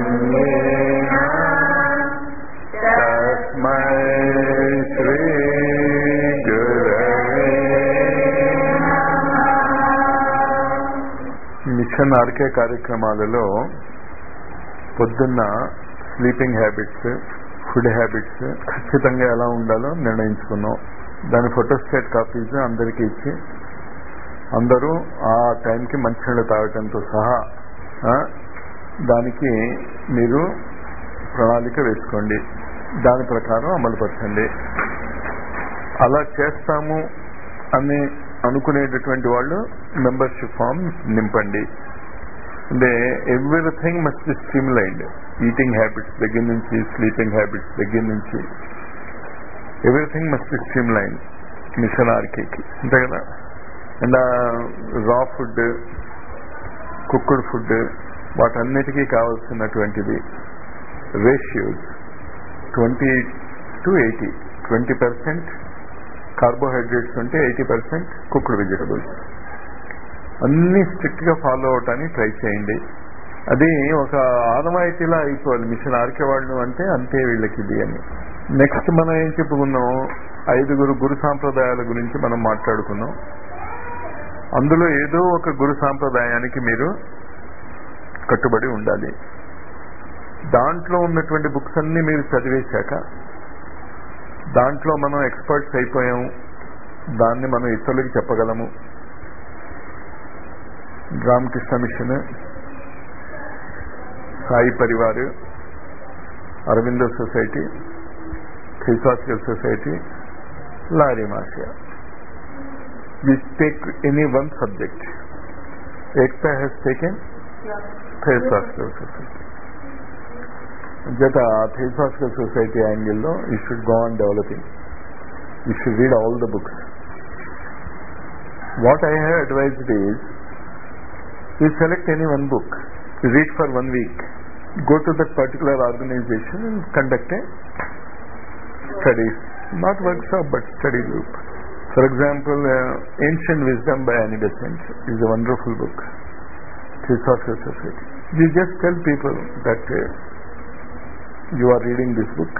अन्येन तस्मै श्रीगुरवे మిషన్ ఆర్కే కార్యక్రమాలలో పొద్దున్న స్లీపింగ్ హ్యాబిట్స్ ఫుడ్ హ్యాబిట్స్ ఖచ్చితంగా ఎలా ఉండాలో నిర్ణయించుకున్నాం దాని ఫోటోస్టేట్ కాపీస్ అందరికీ ఇచ్చి అందరూ ఆ టైంకి మంచినీళ్ళు తాగటంతో సహా ఆ, దానికి మీరు ప్రణాళిక వేసుకోండి దాని ప్రకారం అమలుపరచండి అలా చేస్తాము అని అనుకునేటటువంటి వాళ్ళు మెంబర్షిప్ ఫామ్ నింపండి అంటే everything must be streamlined eating habits దగ్గర నుంచి స్లీపింగ్ హ్యాబిట్స్ దగ్గర నుంచి everything must be streamline mission ఆర్కేకి అంతే కదా and raw food cooked food వాటన్నిటికీ కావాల్సినటువంటిది ratios twenty to eighty twenty percent carbohydrates ఉంటే ఎయిటీ పర్సెంట్ కుక్డ్ వెజిటబుల్స్ అన్ని స్ట్రిక్ట్ గా ఫాలో అవటానికి ట్రై చేయండి అది ఒక ఆనవాయితీలా అయిపోవాలి మిషన్ ఆర్కే వాళ్ళు అంటే అంతే వీళ్ళకి ఇది అని నెక్స్ట్ మనం ఏం చెప్పుకున్నాం ఐదుగురు గురు సాంప్రదాయాల గురించి మనం మాట్లాడుకున్నాం అందులో ఏదో ఒక గురు సాంప్రదాయానికి మీరు కట్టుబడి ఉండాలి దాంట్లో ఉన్నటువంటి బుక్స్ అన్ని మీరు చదివేశాక దాంట్లో మనం ఎక్స్పర్ట్స్ అయిపోయాం దాన్ని మనం ఇతరులకి చెప్పగలము Ramakrishna mission Sai Parivar Aurobindo society theosophical society లారీ మాషియా we take any one subject Ekta has taken theosophical society జత థిసాసికల్ సొసైటీ యాంగిల్లో you should go on developing you should read all the books what I have advised is you select any one book, you read for one week, go to that particular organization and conduct a studies, not workshop but study group. For example, uh, Ancient Wisdom by Annie Besant is a wonderful book. Theosophical Society. You just tell people that uh, you are reading this book.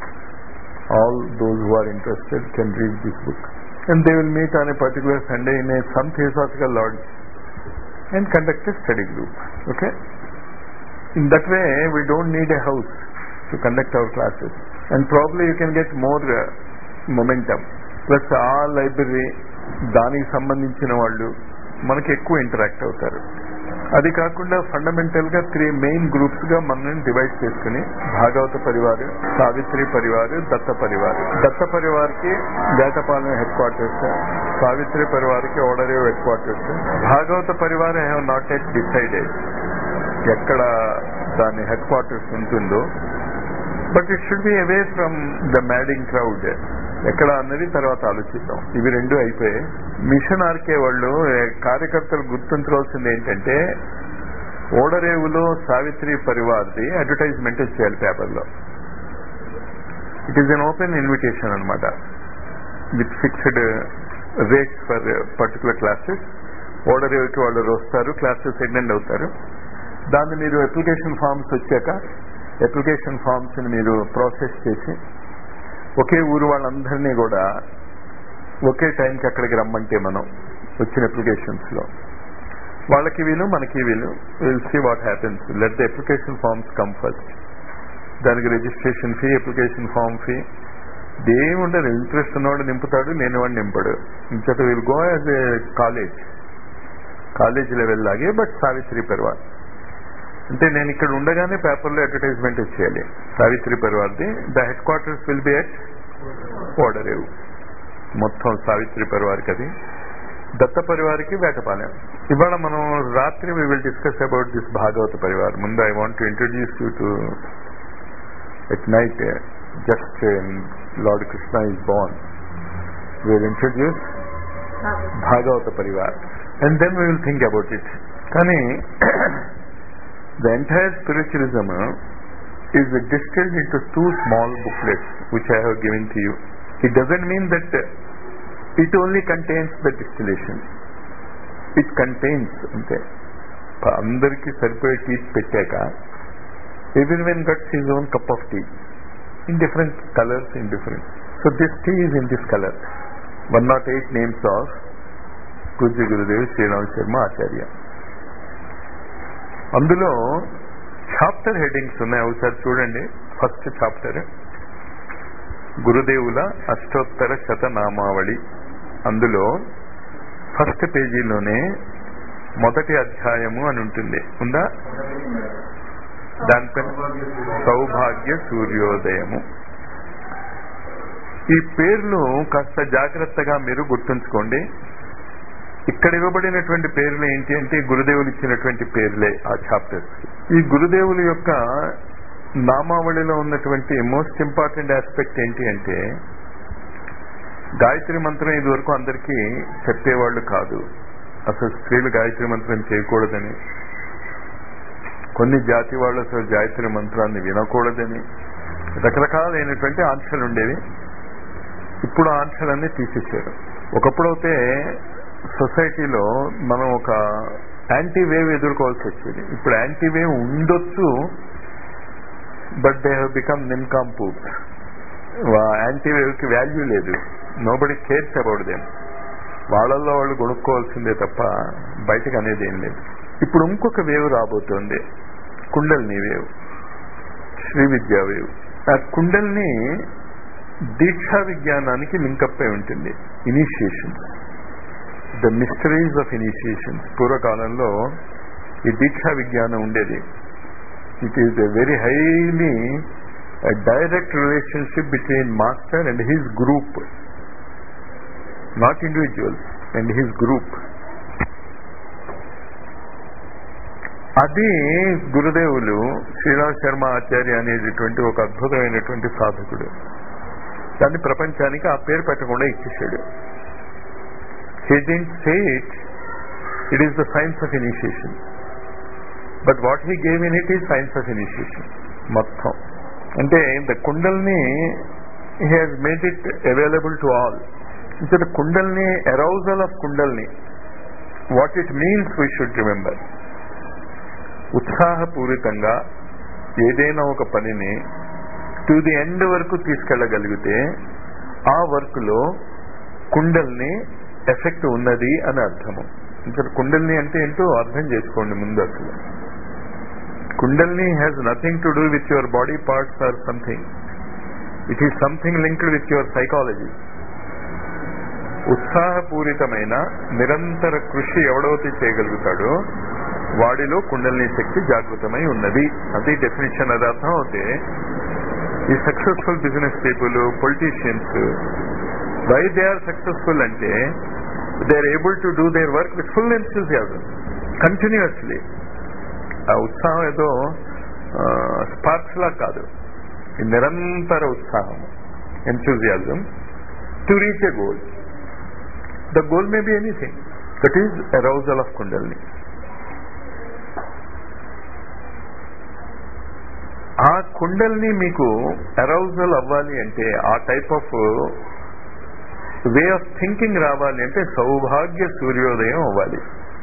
All those who are interested can read this book. And they will meet on a particular Sunday in a some Theosophical lodge and conduct a study group. Okay? In that way, we don't need a house to conduct our classes. And probably you can get more uh, momentum. Plus ఆ library దానికి సంబంధించిన వాళ్ళు మనకి ఎక్కువ interact అవుతారు అది కాకుండా fundamental గా త్రీ మెయిన్ గ్రూప్స్ గా మనం డివైడ్ చేసుకుని భాగవత పరివార్ సావిత్రి పరివార్ దత్త పరివార్ దత్త పరివార్ కి వేటపాలెం హెడ్ క్వార్టర్స్ సావిత్రి పరివార్ కి Odarevu headquarters Bhagavata Parivar have not yet decided ఎక్కడ దాని హెడ్ క్వార్టర్స్ ఉంటుందో but it should be away from the madding crowd ఎక్కడ అన్నది తర్వాత ఆలోచిద్దాం ఇవి రెండు అయిపోయాయి మిషన్ ఆర్కే వాళ్ళు ఏ, కార్యకర్తలు గుర్తుంచుకోవాల్సింది ఏంటంటే ఓడరేవులో సావిత్రి పరివార్ది అడ్వర్టైజ్మెంట్ చేయాలి పేపర్లో it is an open invitation అనమాట with fixed rates for particular classes ఓడరేవుకి వాళ్ళు వస్తారు క్లాసెస్ అటెండ్ అవుతారు దాన్ని మీరు అప్లికేషన్ ఫామ్స్ వచ్చాక అప్లికేషన్ ఫామ్స్ ని మీరు ప్రాసెస్ చేసి ఒకే ఊరు వాళ్ళందరినీ కూడా ఒకే టైంకి అక్కడికి రమ్మంటే మనం వచ్చిన అప్లికేషన్స్ లో వాళ్ళకి వీలు మనకి వీలు will see what happens let the application forms come first దానికి registration fee application form fee ఏముండదు ఇంట్రెస్ట్ ఉన్నవాడు నింపుతాడు లేని వాడు నింపడు ఇంకత will go as a college college level లాగే బట్ సావిత్రి పరివార్ అంటే నేను ఇక్కడ ఉండగానే పేపర్లో అడ్వర్టైజ్మెంట్ వచ్చేయాలి సావిత్రి పరివార్ది the headquarters will be at Odarevu మొత్తం సావిత్రి పరివార్కి అది దత్త పరివార్కి వేటపాలెం ఇవాళ మనం రాత్రి we will discuss about this Bhagavata Parivar ముందు I want to introduce you to at night just lord Krishna is born will introduce Bhagavata Parivar and then we will think about it కానీ the entire spiritualism is distilled into two small booklets which I have given to you. It doesn't mean that it only contains the distillation. It contains అంటే అందరికీ సరిపోయే teeth పెట్టాక everyone gets his own cup of tea in different colors, in different. So this tea is in this color. 108 names of పూజ్య గురుదేవ్ శ్రీరామ్ శర్మ ఆచార్య అందులో chapter headings ఉన్నాయి ఒకసారి చూడండి first chapter గురుదేవుల అష్టోత్తర శతనామావళి అందులో ఫస్ట్ పేజీలోనే మొదటి అధ్యాయము అని ఉంటుంది ఉందా దానిపైన సౌభాగ్య సూర్యోదయము ఈ పేర్లు కాస్త జాగ్రత్తగా మీరు గుర్తుంచుకోండి ఇక్కడ ఇవ్వబడినటువంటి పేర్లు ఏంటి అంటే గురుదేవులు ఇచ్చినటువంటి పేర్లే ఆ చాప్టర్స్ ఈ గురుదేవుల యొక్క నామావళిలో ఉన్నటువంటి మోస్ట్ ఇంపార్టెంట్ ఆస్పెక్ట్ ఏంటి అంటే గాయత్రి మంత్రం ఇదివరకు అందరికీ చెప్పేవాళ్ళు కాదు అసలు స్త్రీలు గాయత్రి మంత్రం చేయకూడదని కొన్ని జాతి వాళ్ళు అసలు గాయత్రి మంత్రాన్ని వినకూడదని రకరకాలైనటువంటి ఆంక్షలు ఉండేవి ఇప్పుడు ఆంక్షలన్నీ తీసేశారు ఒకప్పుడైతే సొసైటీలో మనం ఒక యాంటీ వేవ్ ఎదుర్కోవాల్సి వచ్చేది ఇప్పుడు యాంటీ వేవ్ ఉండొచ్చు but they have become nincompoops anti wave కి వాల్యూ లేదు nobody cares about them వాళ్ళల్లో వాళ్ళు కొనుక్కోవాల్సిందే తప్ప బయటకు అనేది ఏం లేదు ఇప్పుడు ఇంకొక వేవ్ రాబోతోంది కుండల్ని వేవ్ శ్రీ విద్యా వేవ్ ఆ కుండల్ని దీక్షా విజ్ఞానానికి లింకప్ అయి ఉంటుంది initiations the mysteries of initiations పూర్వకాలంలో ఈ దీక్షా విజ్ఞానం ఉండేది it is a very highly direct relationship between master and his group not individuals and his group అది గురుదేవులు శ్రీరామ్ శర్మ ఆచార్య అనేటటువంటి ఒక అద్భుతమైనటువంటి సాధకుడు దాన్ని ప్రపంచానికి ఆ పేరు పెట్టకుండా ఇచ్చేసాడు he didn't say it it is the science of initiation but what he gave in it is science of initiation మొత్తం అంటే the kundalini he has made it available to all ఇక్కడ kundalini arousal of kundalini what it means we should remember ఉత్సాహపూరితంగా ఏదైనా ఒక పనిని to the end వరకు తీసుకెళ్లగలిగితే ఆ work లో కుండల్ని ఎఫెక్ట్ ఉన్నది అని అర్థము ఇక్కడ కుండల్ని అంటే ఏంటో అర్థం చేసుకోండి ముందు అసలు kundalini has nothing to do with your body parts or something it is something linked with your psychology ఉత్సాహపూరితమైన నిరంతర కృషి ఎవడైతే చేయగలుగుతాడో వాడిలో కుండలిని శక్తి జాగృతమై ఉన్నది అది డెఫినేషన్ అది అర్థం అవుతే ఈ successful business people politicians why they are successful అంటే they are able to do their work with full enthusiasm continuously ఆ ఉత్సాహం ఏదో స్పార్క్స్ లా కాదు ఈ నిరంతర ఉత్సాహం enthusiasm to reach a goal the goal may be anything that is arousal of kundalini ఆ కుండల్ని మీకు అరౌజల్ అవ్వాలి అంటే ఆ type of way of thinking రావాలి అంటే సౌభాగ్య సూర్యోదయం అవ్వాలి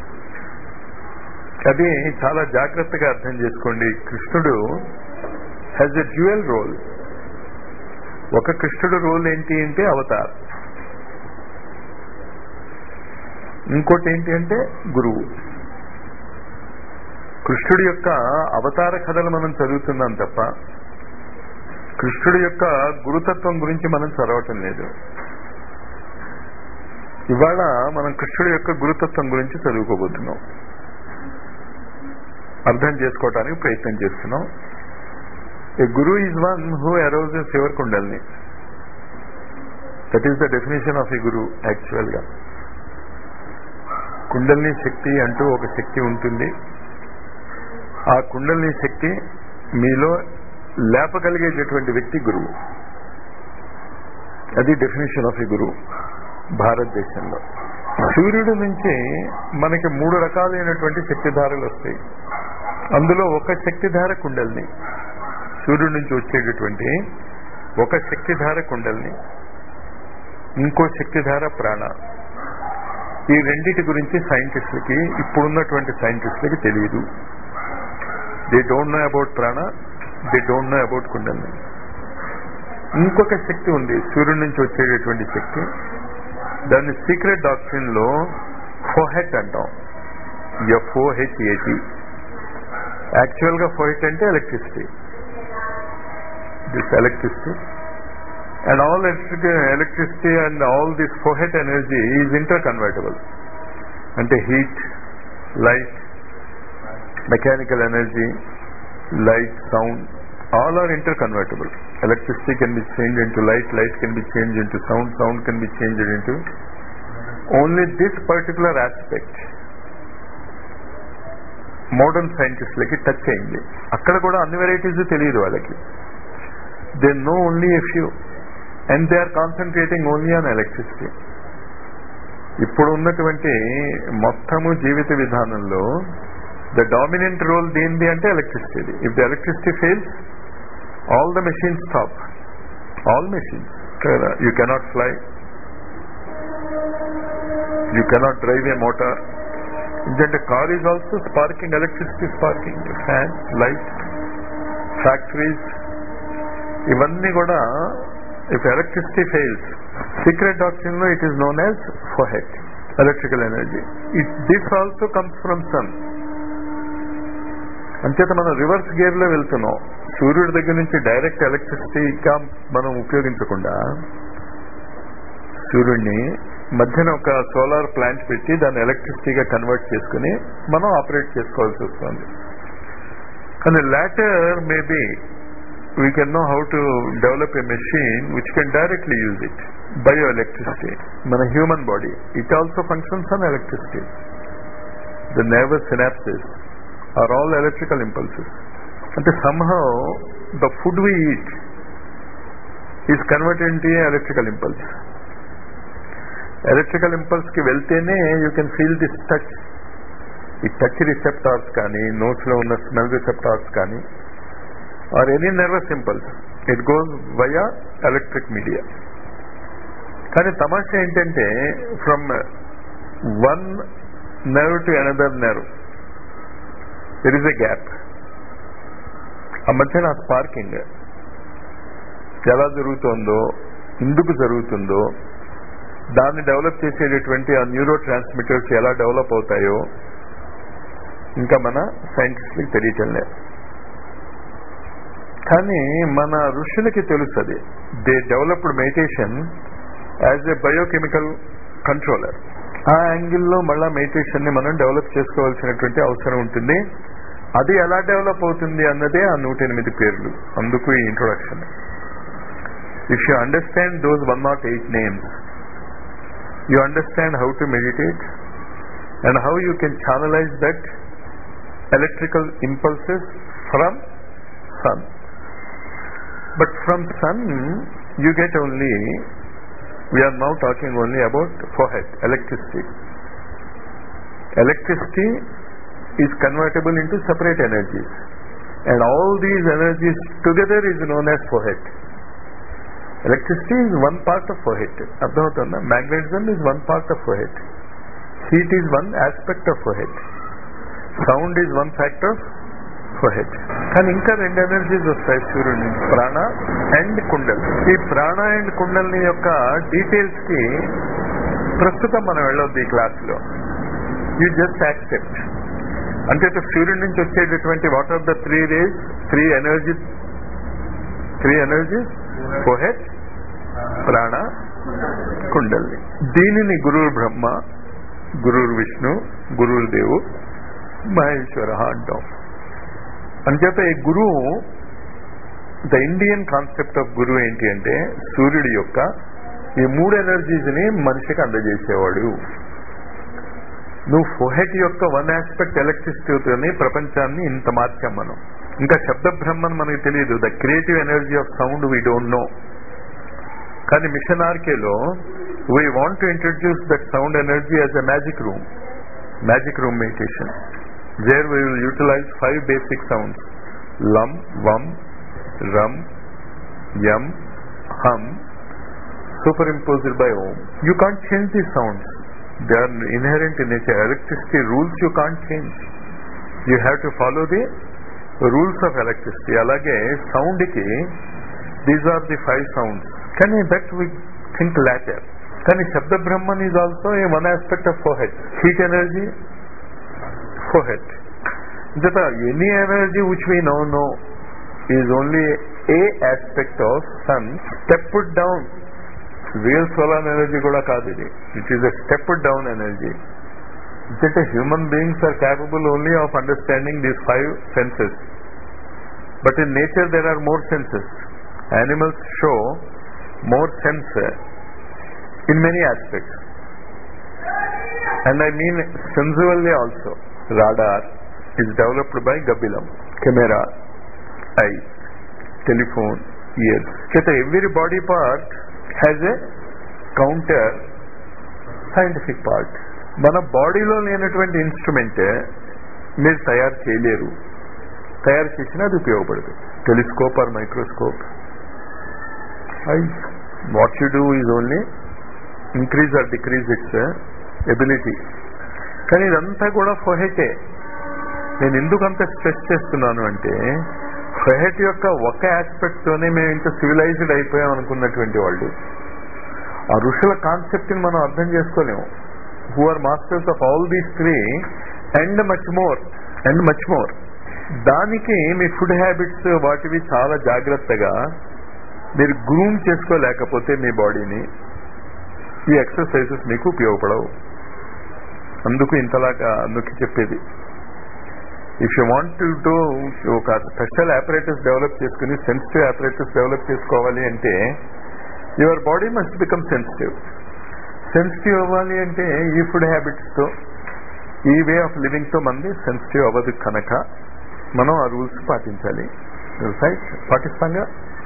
అది చాలా జాగ్రత్తగా అర్థం చేసుకోండి కృష్ణుడు హ్యాజ్ ఎ డ్యూయల్ రోల్ ఒక కృష్ణుడు రోల్ ఏంటి అంటే అవతార్ ఇంకోటి ఏంటి అంటే గురువు కృష్ణుడి యొక్క అవతార కథలు మనం చదువుతున్నాం తప్ప కృష్ణుడి యొక్క గురుతత్వం గురించి మనం చదవటం లేదు ఇవాళ మనం కృష్ణుడి యొక్క గురుతత్వం గురించి చదువుకోబోతున్నాం అర్థం చేసుకోవటానికి ప్రయత్నం చేస్తున్నాం a guru is one who arouses your kundalini that is the definition of a guru actual గా కుండల్ని శక్తి అంటూ ఒక శక్తి ఉంటుంది ఆ కుండలిని శక్తి మీలో లేపగలిగేటటువంటి వ్యక్తి గురువు అది డెఫినేషన్ ఆఫ్ ఎ గురువు భారతదేశంలో సూర్యుడి నుంచి మనకి మూడు రకాలైనటువంటి శక్తిధారలు వస్తాయి అందులో ఒక శక్తిధార కుండల్ని సూర్యుడి నుంచి వచ్చేటటువంటి ఒక శక్తిధార కుండల్ని ఇంకో శక్తిధార ప్రాణ ఈ రెండిటి గురించి సైంటిస్టులకి ఇప్పుడున్నటువంటి సైంటిస్టులకి తెలియదు they don't know about prana they don't know about kundalini ఇంకొక శక్తి ఉంది సూర్యుడి నుంచి వచ్చేటటువంటి శక్తి దాన్ని సీక్రెట్ డాక్టరీన్ లో ఫోహెట్ అంటాం ఎఫ్ఓహెచ్ఏటి యాక్చువల్ గా ఫోహెట్ అంటే electricity this electricity and all electricity and all this fohat energy is interconvertible అంటే heat light mechanical energy light sound all are interconvertible. Electricity can be changed into light, light can be changed into sound, sound can be changed into only this particular aspect. Modern సైంటిస్ట్లకి touch అయింది అక్కడ కూడా అన్ని varieties తెలియదు వాళ్ళకి they know only a few and they are concentrating only on electricity ఇప్పుడు ఉన్నటువంటి మొత్తము జీవిత విధానంలో ద డామినెంట్ రోల్ దేనిది అంటే electricity if the electricity fails all the machines stop. All machines. You cannot fly. You cannot drive a motor. Then the car is also sparking, electricity sparking, fan, light, factories. ఇవన్నీ కూడా if electricity fails secret doctrine లో it is known as fohat electrical energy it this also comes from sun అంచేత మనం reverse gear లో వెళ్తున్నాం సూర్యుడి దగ్గర నుంచి డైరెక్ట్ ఎలక్ట్రిసిటీగా మనం ఉపయోగించకుండా సూర్యుడిని మధ్యన ఒక సోలార్ ప్లాంట్ పెట్టి దాన్ని ఎలక్ట్రిసిటీగా కన్వర్ట్ చేసుకుని మనం ఆపరేట్ చేసుకోవాల్సి వస్తుంది కానీ later maybe we can know how to develop a machine which can directly use it bio electricity మన human body it also functions on electricity the nervous synapses are all electrical impulses. అంటే somehow the food we eat is converted into a electrical impulse. Electrical impulse కి వెళ్తేనే you can feel this touch ఈ touch receptors కానీ నోట్స్ లో ఉన్న smell receptors కానీ or any nervous impulse it goes via electric media కానీ తమాషా ఏంటంటే from one nerve to another nerve. There is a gap. ఆ మధ్యన స్పార్కింగ్ ఎలా జరుగుతుందో ఎందుకు జరుగుతుందో దాన్ని డెవలప్ చేసేటటువంటి ఆ న్యూరో ట్రాన్స్మిటర్స్ ఎలా డెవలప్ అవుతాయో ఇంకా మన సైంటిస్ట్కి తెలియటం లేదు కానీ మన ఋషులకి తెలుస్తుంది they developed meditation as a biochemical controller ఆ యాంగిల్లో మళ్ళా మెడిటేషన్ ని మనం డెవలప్ చేసుకోవాల్సినటువంటి అవసరం ఉంటుంది అది ఎలా డెవలప్ అవుతుంది అన్నదే ఆ నూట ఎనిమిది పేర్లు అందుకు ఈ introduction if you understand those one not eight names you understand how to meditate and how you can channelise that electrical impulses from sun but from sun you get only we are now talking only about forehead, electricity. Electricity is convertible into separate energies. And all these energies together is known as forehead. Electricity is one part of forehead. అర్థమవుతుందా magnetism is one part of forehead. Heat is one aspect of forehead. Sound is one factor of forehead. కానీ ఇంకా రెండు energies వస్తాయి సూర్యుడి నుంచి ప్రాణ and కుండల్ ఈ ప్రాణ అండ్ కుండల్ని యొక్క డీటెయిల్స్ కి ప్రస్తుతం మనం వెళ్ళొద్దు ఈ క్లాస్ లో యూ జస్ట్ యాక్సెప్ట్ అంటే సూర్యుడి నుంచి వచ్చేటటువంటి what are the three rays three energy three energies fohat prana kundalini దీనిని గురువు బ్రహ్మ గురువు విష్ణు గురువు దేవు మహేశ్వర అంటాం అంచేత ఈ గురువు ద ఇండియన్ కాన్సెప్ట్ ఆఫ్ గురువు ఏంటి అంటే సూర్యుడి యొక్క ఈ మూడు ఎనర్జీస్ ని మనిషికి అందజేసేవాడు నువ్వు ఫోహెట్ యొక్క వన్ ఆస్పెక్ట్ ఎలక్ట్రిసిటీతోని ప్రపంచాన్ని ఇంత మార్చాం మనం ఇంకా శబ్ద బ్రహ్మన్ మనకి తెలియదు the creative energy of sound we don't know కానీ మిషన్ ఆర్కేలో we want to introduce that sound energy as a magic room magic room meditation there we will utilize five basic sounds lum vam ram yam hum superimposed by om you can't change these sounds they are inherent in nature electricity rules you can't change you have to follow the rules of electricity అలాగే sound కి these are the five sounds కానీ that we think later కానీ Shabda Brahman is also a one aspect of fohat heat energy fohat జత any energy which we know know is only a aspect of sun step down real solar energy కూడా కాదు ఇది it is a step down energy అంటే human beings are capable only of understanding these five senses but in nature there are more senses animals show more sense in many aspects. And I mean sensually also. Radar is developed by Gabilam. Camera, eyes, telephone, ears. So every body part has a counter scientific part. మన బాడీలో లేనటువంటి instrument మీరు తయారు చేయలేరు తయారు చేసినా అది ఉపయోగపడదు telescope or microscope what you do is only increase or decrease its ability కానీ ఇదంతా కూడా ఫొహెటే నేను ఎందుకు అంత స్ట్రెస్ చేస్తున్నాను అంటే ఫొహెట్ యొక్క ఒక ఆస్పెక్ట్ తోనే మేము ఇంత సివిలైజ్డ్ అయిపోయాం అనుకున్నటువంటి వాళ్ళు ఆ ఋషుల కాన్సెప్ట్ ని మనం అర్థం చేసుకోలేము who are masters of all these three and much more and much more దానికి మీ ఫుడ్ హ్యాబిట్స్ వాటివి చాలా జాగ్రత్తగా మీరు గ్రూమ్ చేసుకోలేకపోతే మీ బాడీని ఈ ఎక్సర్సైజెస్ మీకు ఉపయోగపడవు అందుకు ఇంతలాగా నొక్కి చెప్పేది if you want to do ఒక స్పెషల్ ఆపరేటర్స్ డెవలప్ చేసుకుని సెన్సిటివ్ ఆపరేటర్స్ డెవలప్ చేసుకోవాలి అంటే your body must become sensitive sensitive అవ్వాలి అంటే ఈ ఫుడ్ హ్యాబిట్స్తో ఈ వే ఆఫ్ లివింగ్తో మంది సెన్సిటివ్ అవ్వదు కనుక మనం ఆ రూల్స్ పాటించాలి రైట్ పాటిస్తాంగా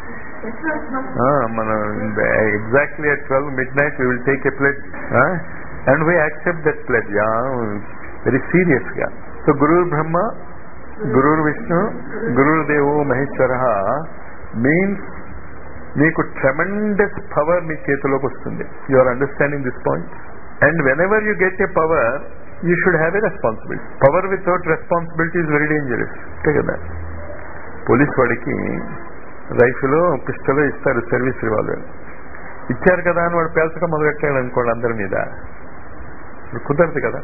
మన exactly at twelve midnight we will take a pledge and we accept that pledge యా వెరీ సీరియస్ గా సో గురుర్ బ్రహ్మ గురుర్ విష్ణు గురుర్ దేవు మహేశ్వర మీన్స్ మీకు ట్రెమెండస్ పవర్ మీ చేతిలోకి వస్తుంది you are understanding this point and whenever you get a power you should have a responsibility power without responsibility is very dangerous అంతే కదా పోలీస్ వాడికి రైఫిల్ పిస్టల్ ఇస్తారు సర్వీస్ రివాల్వర్ ఇచ్చారు కదా అని వాడు పేల్చక మొదలెట్టాడు అనుకోండి అందరి మీద కుదరదు కదా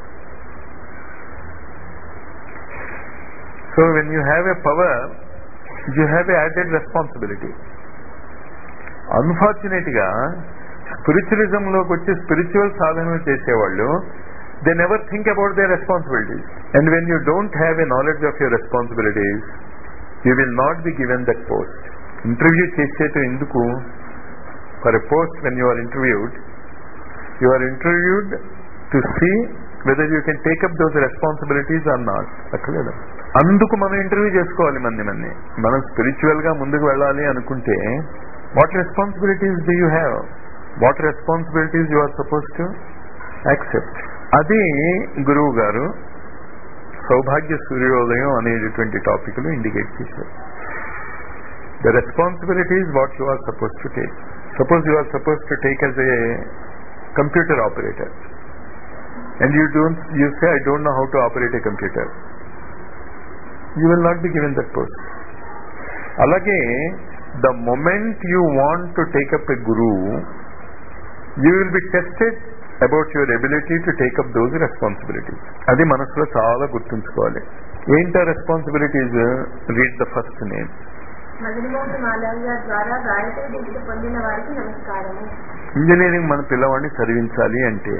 so when you have a power you have a added responsibility unfortunate గా స్పిరిచువలిజం లోకి వచ్చి స్పిరిచువల్ సాధనలు చేసేవాళ్ళు they never think about they responsibilities and when you don't have a knowledge of your responsibilities you will not be given that post interview చేసేట ఎందుకు for a post when you are interviewed you are interviewed to see whether you can take up those responsibilities or not అక్కర్లేదా అందుకు మనం interview చేసుకోవాలి మంది మంది మనం spiritual గా ముందుకు వెళ్ళాలి అనుకుంటే what responsibilities do you have what responsibilities you are suppose to accept అది గురువు గారు సౌభాగ్య సూర్యోదయం అనేటటువంటి టాపిక్ లో ఇండికేట్ చేశారు the responsibilities what you are suppose to take suppose you are suppose to take as a computer operator and you don't you say I don't know how to operate a computer you will not be given that post అలాగే the moment you want to take up a guru you will be tested about your ability to take up those responsibilities అది మనసులో చాలా గుర్తుంచుకోవాలి ఏంటా responsibilities read the first name Madanmohan Malaviya ద్వారా గాయత్రి దీక్ష పొందిన వారికి నమస్కారము ఇంజనీరింగ్ మన పిల్లవాడిని చదివించాలి అంటే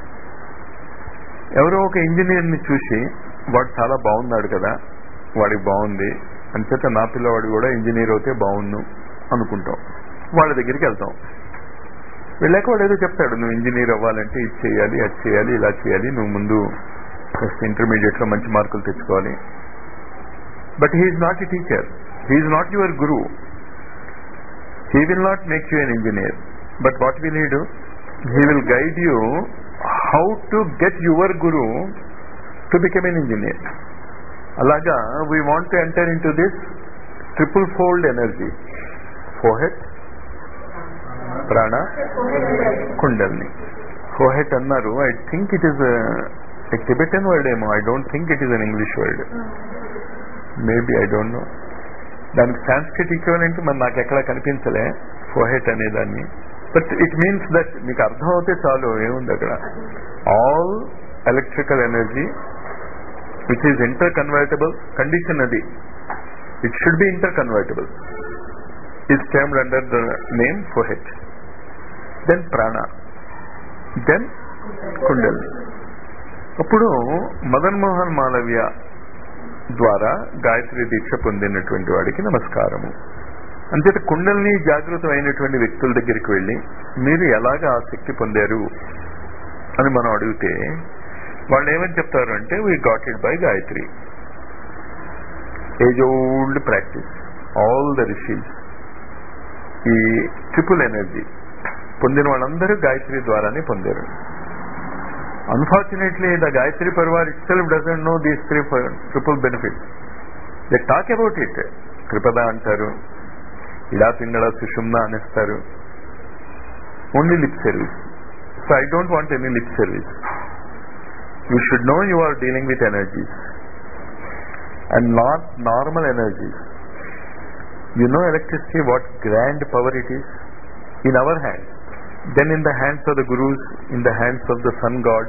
ఎవరో ఒక ఇంజనీర్ని చూసి వాడు చాలా బాగున్నాడు కదా వాడికి బాగుంది అంచేత నా పిల్లవాడు కూడా ఇంజనీర్ అవుతే బాగుండు అనుకుంటాం వాళ్ళ దగ్గరికి వెళ్తాం వెళ్ళాక వాడు ఏదో చెప్తాడు నువ్వు ఇంజనీర్ అవ్వాలంటే ఇది చేయాలి అది చేయాలి ఇలా చేయాలి నువ్వు ముందు ఫస్ట్ ఇంటర్మీడియట్ లో మంచి మార్కులు తెచ్చుకోవాలి but he is not a teacher he is not your guru he will not make you an engineer but what will he do he will guide you how to get your guru to become an engineer అలాగా we want to enter in to this triple fold energy Fohat prana kundalini Fohat అన్నారు I think it is Tibetan word ఏమో I don't think it is an English word maybe I don't know దానికి Sanskrit equivalent మరి నాకు ఎక్కడ కనిపించలే ఫోహెట్ అనేదాన్ని but it means that మీకు అర్థం అవుతే చాలు ఏముంది అక్కడ all electrical energy which is interconvertible condition అది it should be interconvertible is timed under the name Fohat then prana then kundali అప్పుడు మదన్ మోహన్ మాలవ్య ద్వారా గాయత్రి దీక్ష పొందినటువంటి వాడికి నమస్కారము అంతేత కుండల్ని జాగృతం అయినటువంటి వ్యక్తుల దగ్గరికి వెళ్ళి మీరు ఎలాగ ఆ శక్తి పొందారు అని మనం అడిగితే వాళ్ళు ఏమని చెప్తారు అంటే we got it by Gayatri age old practice all the rishis ఈ ట్రిపుల్ ఎనర్జీ పొందిన వాళ్ళందరూ గాయత్రి ద్వారానే పొందారు unfortunately the Gayatri Parivar itself doesn't know these three triple benefits they talk about it కృపద అంటారు ఇడా పింగళ సుషుమ్న అనేస్తారు only lip service so I don't want any lip service you should know you are dealing with energies and not normal energies you know electricity what grand power it is in our hands then in the hands of the gurus in the hands of the sun god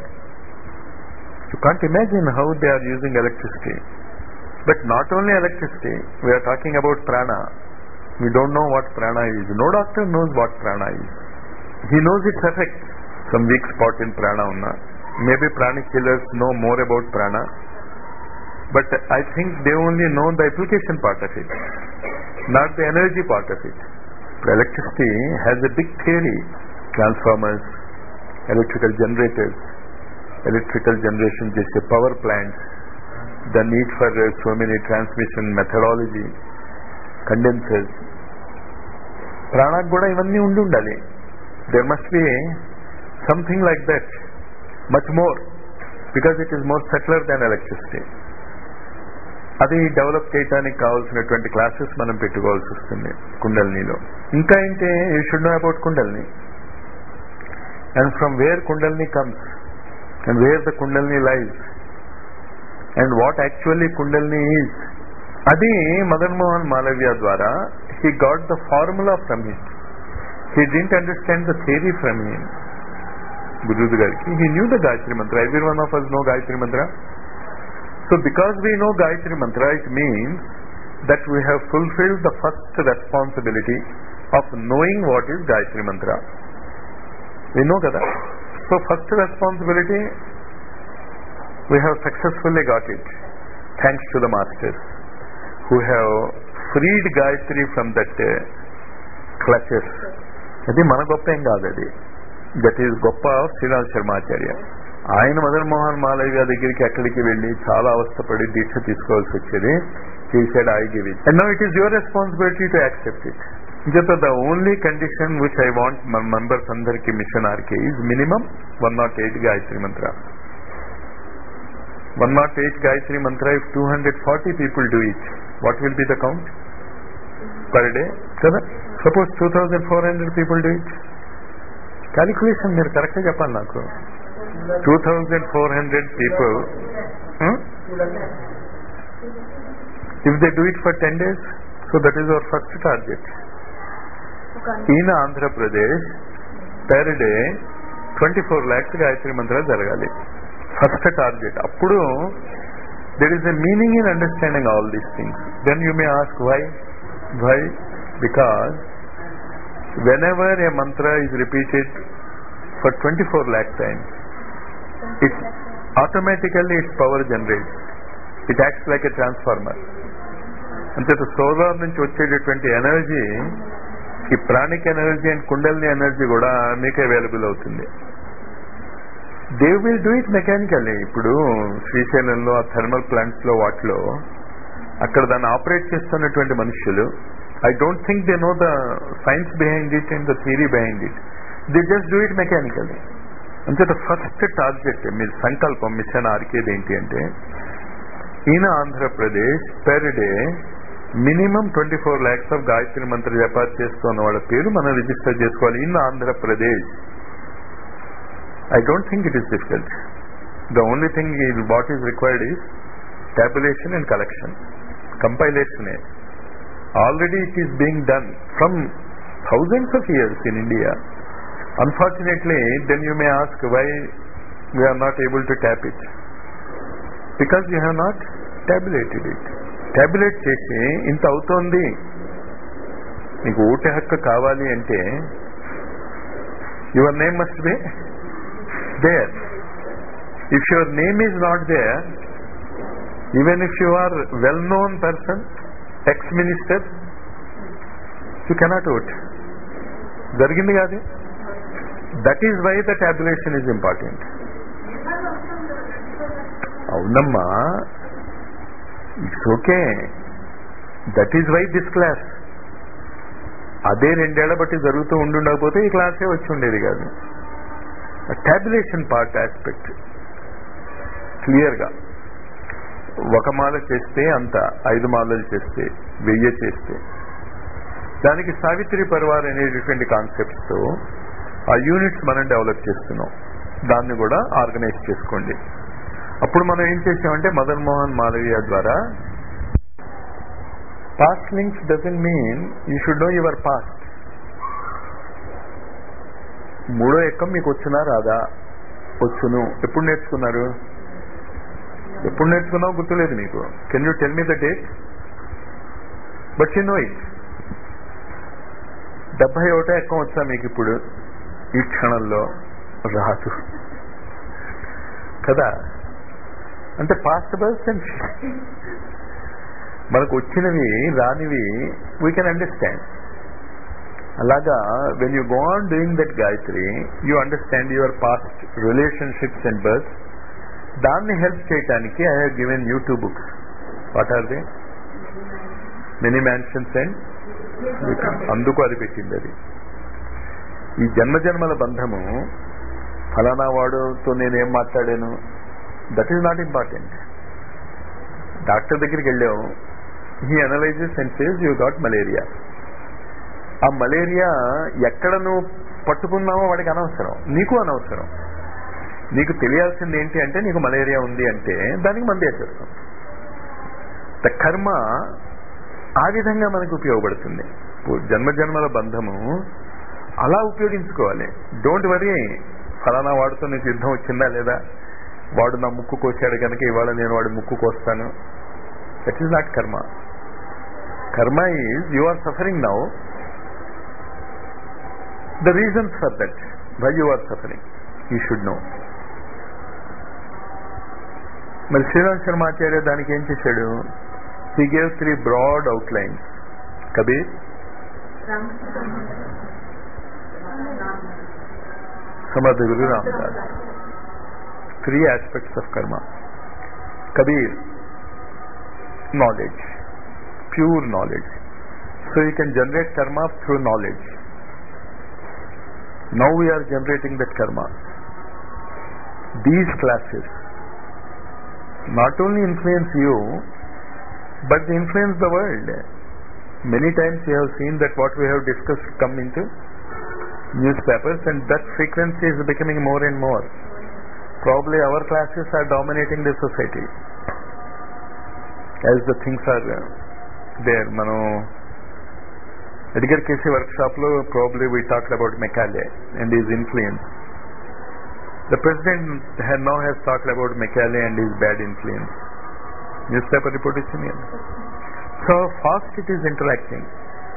you can't imagine how they are using electricity but not only electricity we are talking about prana we don't know what prana is no doctor knows what prana is he knows its effect some weak spot in prana unna maybe pranic healers know more about prana but i think they only know the application part of it not the energy part of it. Electricity has a big theory. Transformers, electrical generators, electrical generation just a power plants, the need for uh, so many transmission methodology, condensers. ప్రాణాకు కూడా ఇవన్నీ ఉండి ఉండాలి there must be something like that much more because it is more subtler than electricity అది develop చేయడానికి కావాల్సినటువంటి classes మనం పెట్టుకోవాల్సి వస్తుంది కుండల్నీలో ఇంకా ఏంటి you should know about kundalini and from where kundalini comes and where the kundalini live and what actually kundalini is అది మదన్ మోహన్ మాలవ్య ద్వారా he got the formula from him he didn't understand the theory from him గురువు గారికి he knew the Gayatri mantra every one of us know Gayatri mantra So because we know Gayatri Mantra, it means that we have fulfilled the first responsibility of knowing what is Gayatri Mantra. We know Kada. So first responsibility, we have successfully got it. Thanks to the masters who have freed Gayatri from that uh, clutches. అది మన గొప్ప ఏం కాదు అది that is గొప్ప శ్రీరామ్ శర్మాచార్య ఆయన మదన్ మోహన్ మాలవ్య దగ్గరికి అక్కడికి వెళ్ళి చాలా అవస్థపడి దీక్ష తీసుకోవాల్సి వచ్చేది he said I give it and know it is your responsibility to accept it ఇంకేత the only condition which I want మన మెంబర్స్ అందరికి mission RK is minimum one not eight Gayatri mantra one not eight Gayatri mantra if two hundred forty people do it what will be the count per day కదా suppose two thousand four hundred people do it calculation మీరు కరెక్ట్గా చెప్పాలి నాకు 2,400 people. Hmm? If they do it for 10 days, so that is our first target. In Andhra Pradesh, per day, 24 lakhs Gayatri మంత్రాలు జరగాలి first target అప్పుడు there is a meaning in understanding all these things then you may ask why why because whenever a mantra is repeated for 24 lakh times, it automatically its power generates. It acts like a transformer. అంటే solar నుంచి వచ్చేటటువంటి energy ఈ pranic energy and kundalini energy కూడా మీకు available అవుతుంది they will do it mechanically ఇప్పుడు శ్రీశైలంలో ఆ థర్మల్ ప్లాంట్స్ లో వాటిలో అక్కడ దాన్ని ఆపరేట్ చేస్తున్నటువంటి మనుషులు I don't think they know the science behind it and the theory behind it they just do it mechanically అంచేత ఫస్ట్ టార్గెట్ మీ సంకల్పం మిషన్ ఆర్కేది ఏంటి అంటే ఈయన Andhra Pradesh per day minimum twenty four lakhs of Gayatri mantra జపాత్ చేస్తున్న వాళ్ళ పేరు మనం రిజిస్టర్ చేసుకోవాలి in Andhra Pradesh I don't think it is difficult the only thing what is required is tabulation and collection compilation already it is being done from thousands of years in India unfortunately then you may ask why we are not able to tap it because you have not tabulated it tabulate చేసి ఇంత అవుతోంది నీకు vote హక్కు కావాలి అంటే your name must be there if your name is not there even if you are well known person ex minister you cannot vote జరిగింది కాదు that is why the tabulation is important అవునమ్మా it's okay that is why this class అదే రెండేళ్ల బట్టి జరుగుతూ ఉండుండకపోతే ఈ క్లాసే వచ్చి ఉండేది కాదు ట్యాబులేషన్ పార్ట్ ఆస్పెక్ట్ క్లియర్గా ఒక మాల చేస్తే అంత ఐదు మాలలు చేస్తే వెయ్యి చేస్తే దానికి సావిత్రి పరివార్ అనేటటువంటి కాన్సెప్ట్స్తో ఆ యూనిట్స్ మనం డెవలప్ చేస్తున్నాం దాన్ని కూడా ఆర్గనైజ్ చేసుకోండి అప్పుడు మనం ఏం చేసామంటే మదన్ మోహన్ మాలవీయ ద్వారా past links doesn't mean you should know your past మూడో ఎక్కం మీకు వచ్చినా రాదా వచ్చును ఎప్పుడు నేర్చుకున్నారు ఎప్పుడు నేర్చుకున్నావు గుర్తులేదు మీకు can you tell me the date but you know it డెబ్బై ఒకటో ఎక్కం వచ్చా మీకు ఇప్పుడు ఈ క్షణంలో రాదు కదా అంటే పాస్ట్ పర్సన్స్ మనకు వచ్చినవి రానివి వీ కెన్ అండర్స్టాండ్ అలాగా when you go on doing that Gayatri you understand your past relationships and birth దాన్ని హెల్ప్ చేయడానికి I have given you two books what are they many mansions and అందుకు అది పెట్టింది అది ఈ జన్మజన్మల బంధము ఫలానా వాడుతో నేనేం మాట్లాడాను that is not important doctor దగ్గరికి వెళ్ళావు he analyses and says you got malaria ఆ మలేరియా ఎక్కడ నువ్వు పట్టుకున్నావో వాడికి అనవసరం నీకు అనవసరం నీకు తెలియాల్సింది ఏంటి అంటే నీకు మలేరియా ఉంది అంటే దానికి మంది వేసేస్తాం ద కర్మ ఆ విధంగా మనకు ఉపయోగపడుతుంది జన్మ జన్మల బంధము అలా ఉపయోగించుకోవాలి డోంట్ వరీ ఫలానా వాడితో నీకు యుద్ధం వచ్చిందా లేదా వాడు నా ముక్కు కోసాడు కనుక ఇవాళ నేను వాడి ముక్కు కోస్తాను that is not karma karma is you are suffering now the reasons for that why you are suffering you should know మరి శ్రీరామ్ శర్మాచార్య దానికి ఏం చేశాడు he gave three broad outlines Kabir Samarth Guru Ramdas three aspects of karma Kabir knowledge, pure knowledge. So you can generate karma through knowledge. Now we are generating that karma. These classes not only influence you, but they influence the world. Many times you have seen that what we have discussed come into newspapers and that frequency is becoming more and more. Probably our classes are dominating the society. As the things are there మనం Edgar Cayce workshop లో probably we talked about Macaulay and is influence the president had now has talked about Macaulay and is bad influence newspaper report ఇచ్చింది so fast it is interacting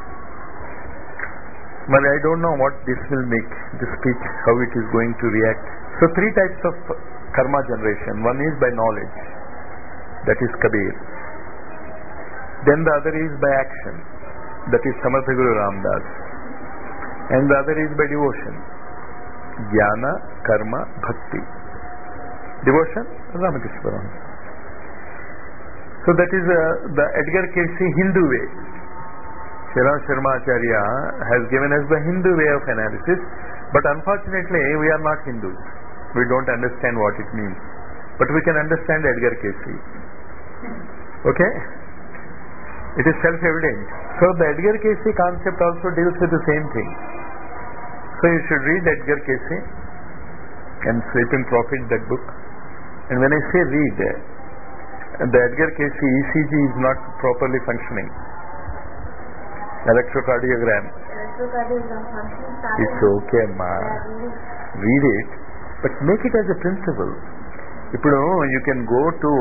మరి I don't know what this will make the speech how it is going to react so three types of karma generation one is by knowledge that is Kabir then the other is by action that is samartha guru ramdas and the other is by devotion jnana karma bhakti devotion ramakrishna Paramahansa. so that is uh, the edgar casey hindu way Shiram Sharma Acharya has given us the Hindu way of analysis, but unfortunately we are not Hindus. We don't understand what it means. But we can understand Edgar Casey. Okay? It is self-evident. So the Edgar Casey concept also deals with the same thing. So you should read Edgar Casey and Sleeping Prophet, that book. And when I say read, The Edgar Casey ECG is not properly functioning. Electrocardiogram. electrocardiogram function started. It's okay, ma. Read it, but make it as a principle. ఇప్పుడు you can go to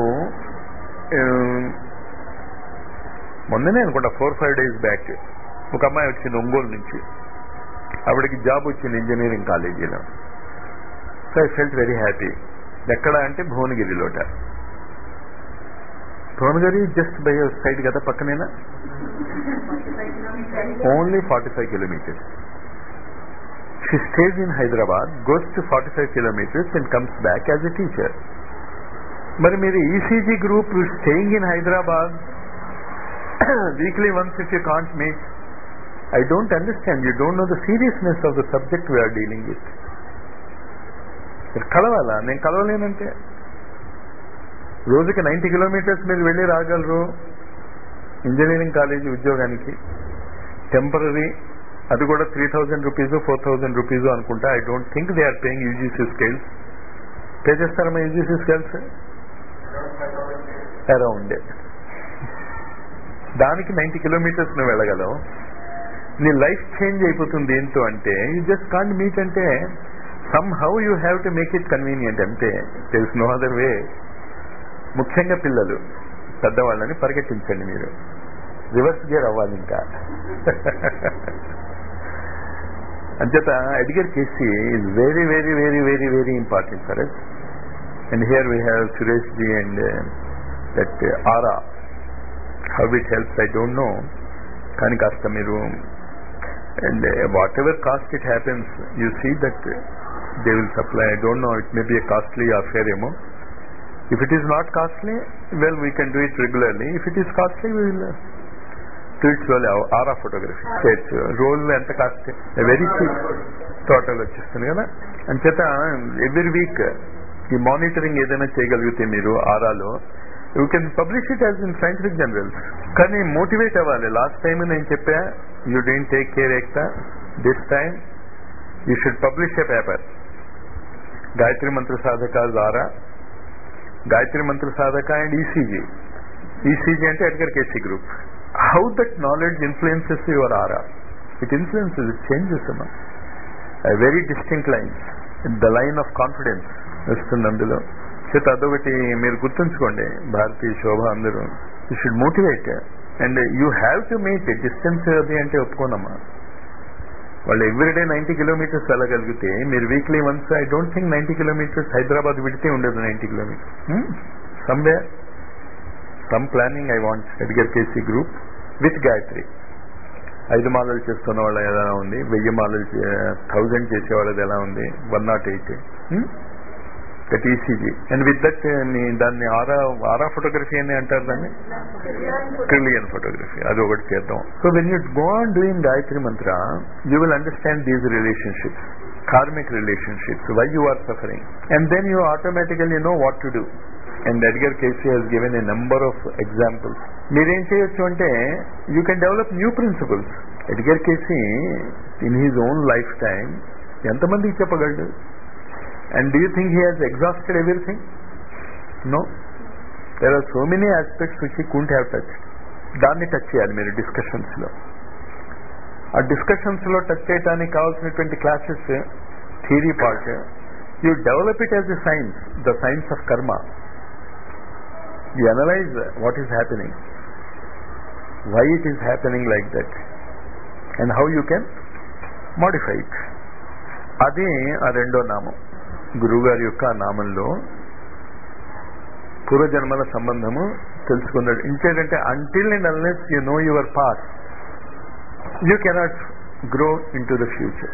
మొన్ననే అనుకుంటా four five days back ఒక అమ్మాయి వచ్చింది ఒంగోలు నుంచి ఆవిడకి job వచ్చింది engineering కాలేజీలో so I felt very happy ఎక్కడ అంటే భువనగిరిలోట భువనగిరి జస్ట్ బై సైడ్ కదా పక్కనేనా only forty five kilometres she stays in Hyderabad goes to forty five kilometres and comes back as a teacher మరి మీరు ECG group staying in Hyderabad weekly once if you can't meet I don't understand you don't know the seriousness of the subject we are dealing with మీరు కలవాలా నేను కలవలేనంటే రోజుకి ninety kilometres మీరు వెళ్ళి రాగలరు ఇంజనీరింగ్ కాలేజీ ఉద్యోగానికి టెంపరీ అది కూడా three thousand rupees four thousand rupees అనుకుంటా I don't think they are paying UGC scales pay చేస్తారమ్మా యూజీసీ స్కేల్స్ అరౌండ్ దానికి నైంటీ కిలోమీటర్స్ నువ్వు వెళ్ళగలవు నీ లైఫ్ చేంజ్ అయిపోతుంది ఏంటో అంటే యూ జస్ట్ కాంట్ మీట్ అంటే somehow you have to make it convenient అంతే తెలుసు నో అదర్ వే ముఖ్యంగా పిల్లలు పెద్దవాళ్ళని పరిగెట్టించండి మీరు రివర్స్ గేర్ అవ్వాలి ఇంకా అంచేత Edgar Cayce is very very very very very important for us and here we have Suresh ji and that aura how it helps I don't know కానీ కాస్త మీరు and whatever cost it happens you see that they will supply I don't know it may be a costly affair ఏమో if it is not costly well we can do it regularly if it is costly we will tweets లో aura photography చేయొచ్చు roll ఎంత cost very cheap total వచ్చేస్తుంది కదా అంచేత every week ఈ monitoring ఏదైనా చేయగలిగితే మీరు ఆరాలో you can publish it as in scientific journals కానీ మోటివేట్ అవ్వాలి లాస్ట్ టైం నేను చెప్పా యూ డెంట్ టేక్ కేర్ ఎక్తా this time you should publish a paper Gayatri mantra sadhaka ద్వారా Gayatri mantra sadhaka and ECG ECG అంటే Edgar Cayce group how that knowledge influences your aura it influences it changes అమ్మా very distinct lines the line of confidence వస్తుంది అందులో చేత అదొకటి మీరు గుర్తుంచుకోండి భారతీయ శోభ అందరూ you should motivate and you have to make distance అది అంటే ఒప్పుకోనమ్మా వాళ్ళు ఎవ్రీడే నైంటీ కిలోమీటర్స్ వెళ్ళగలిగితే మీరు weekly once I don't think ninety kilometres Hyderabad విడితే ఉండదు ninety kilometres someway some planning I want Edgar Cayce group with Gayatri ఐదు మాలలు చేస్తున్న వాళ్ళ ఎలా ఉంది వెయ్యి మాలలు థౌజండ్ చేసే వాళ్ళది ఎలా ఉంది one not eight that ECG and with that దాన్ని ఆరా ఆరా ఫోటోగ్రఫీ అని అంటారు దాన్ని ట్రిలియన్ ఫోటోగ్రఫీ అది ఒకటి చేద్దాం so when you go on doing Gayatri mantra you will understand these relationships karmic relationships why you are suffering and then you automatically know what to do and Edgar Cayce has given a number of examples మీరేం చేయొచ్చు అంటే you can develop new principles Edgar Cayce in his own life time ఎంతమందికి చెప్పగలడు and do you think he has exhausted everything no there are so many aspects which he can't have touch దాన్ని touch చేయాలి మీరు discussions లో ఆ discussions లో touch చేయడానికి కావాల్సినటువంటి classes theory part you develop it as a science the science of karma you analyze what is happening, why it is happening like that, and how you can modify it. అది ఆ రెండో నామం గురువుగారి యొక్క ఆ నామంలో పూర్వజన్మల సంబంధము తెలుసుకున్నాడు ఇంకేంటంటే until and unless you know your past you cannot grow into the future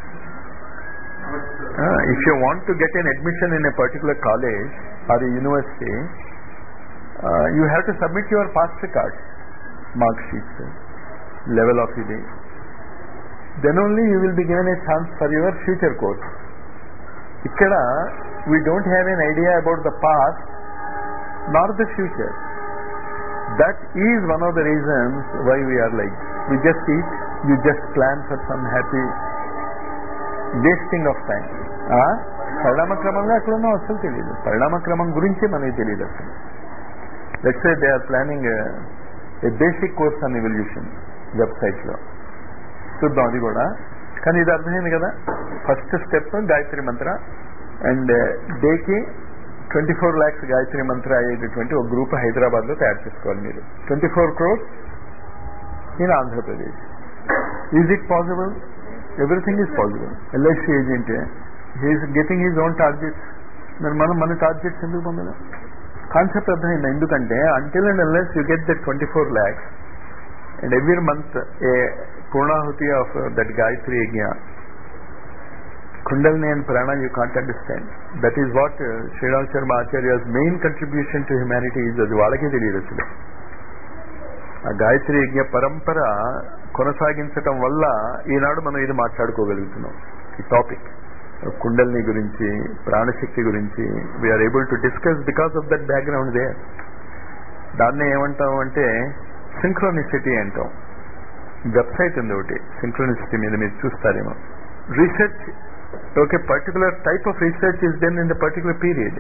if you want to get an admission in a particular college or university uh, you have to submit your past records, mark sheets, level of the day. Then only you will be given a chance for your future course. ఇక్కడ we don't have an idea about the past nor the future. That is one of the reasons why we are like we just eat, you just plan for some happy wasting of time. పరిణామ క్రమంగా అక్కడ ఉన్నాం అసలు తెలియదు పరిణామ క్రమం గురించి మనకి తెలియదు అసలు let's they are planning a basic course on evolution వెబ్సైట్లో చూద్దాం అది కూడా కానీ ఇది అర్థమైంది కదా ఫస్ట్ స్టెప్ గాయత్రి మంత్ర అండ్ డేకి ట్వంటీ ఫోర్ ల్యాక్స్ గాయత్రి మంత్ర అయ్యేటటువంటి ఒక గ్రూప్ హైదరాబాద్ లో తయారు చేసుకోవాలి మీరు twenty four crores in Andhra Pradesh is it possible everything is possible LIC agent he's getting his own targets మరి మనం మన టార్గెట్స్ ఎందుకు పొందడం కాన్సెప్ట్ అర్థమైంది ఎందుకంటే until and unless you get that twenty four lakhs and every month a purnahuti of that Gayatri yagna kundalini and prana you can't understand that is what Shriram Sharma Acharya's main contribution to humanity is అది వాళ్ళకే తెలియదు అసలు ఆ గాయత్రి యజ్ఞ పరంపర కొనసాగించటం వల్ల ఈనాడు మనం ఇది మాట్లాడుకోగలుగుతున్నాం ఈ టాపిక్ కుండల్ని గురించి ప్రాణశక్తి గురించి we are able to discuss because of that background దే దాన్నే ఏమంటాం అంటే సింక్రోనిసిటీ అంటాం వెబ్సైట్ ఉంది ఒకటి సింక్రోనిసిటీ మీద మీరు చూస్తారేమో research okay particular type of research is done in the particular period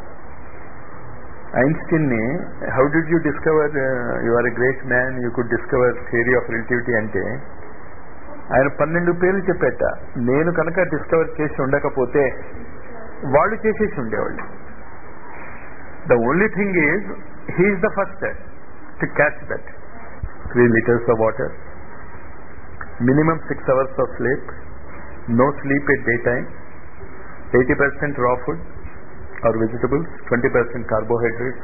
Einstein ని how did you discover you are a great man you could discover theory of relativity అంటే ఆయన పన్నెండు పేర్లు చెప్పేట నేను కనుక డిస్కవర్ చేసి ఉండకపోతే వాళ్ళు చేసేసి ఉండేవాళ్ళు the only thing is he's the first to catch that three litres of water minimum six hours of sleep no sleep at day time eighty percent raw food or vegetables twenty percent carbohydrates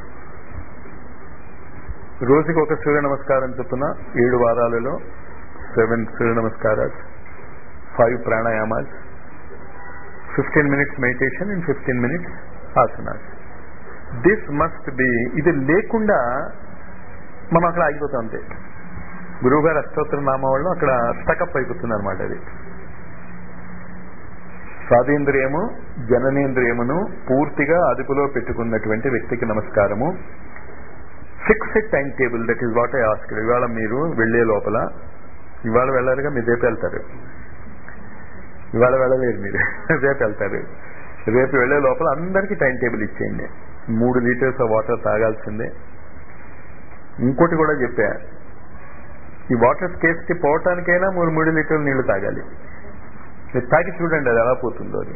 రోజుకి ఒక సూర్య నమస్కారం చొప్పున ఏడు వారాలలో seven Surya నమస్కారాలు five pranayamas fifteen minutes meditation and fifteen minutes asanas this must be ఇది లేకుండా మనం అక్కడ ఆగిపోతాం అంతే గురువు గారు అష్టోత్తర నామావళం అక్కడ స్టకప్ అయిపోతుంది అనమాట అది స్వాదేంద్రియము జననేంద్రియమును పూర్తిగా అదుపులో పెట్టుకున్నటువంటి వ్యక్తికి నమస్కారము fixed time table that is what I ask ఇవాళ మీరు వెళ్లే లోపల ఇవాళ వెళ్ళారుగా మీరు రేపు వెళ్తారు ఇవాళ వెళ్ళలేరు మీరు రేపు వెళ్తారు రేపు వెళ్లే లోపల అందరికీ టైం టేబుల్ ఇచ్చేయండి మూడు లీటర్స్ ఆఫ్ వాటర్ తాగాల్సిందే ఇంకోటి కూడా చెప్పా ఈ వాటర్ స్కేస్కి పోవటానికైనా మూడు మూడు లీటర్లు నీళ్లు తాగాలి మీరు తాగి చూడండి అది ఎలా పోతుందో అది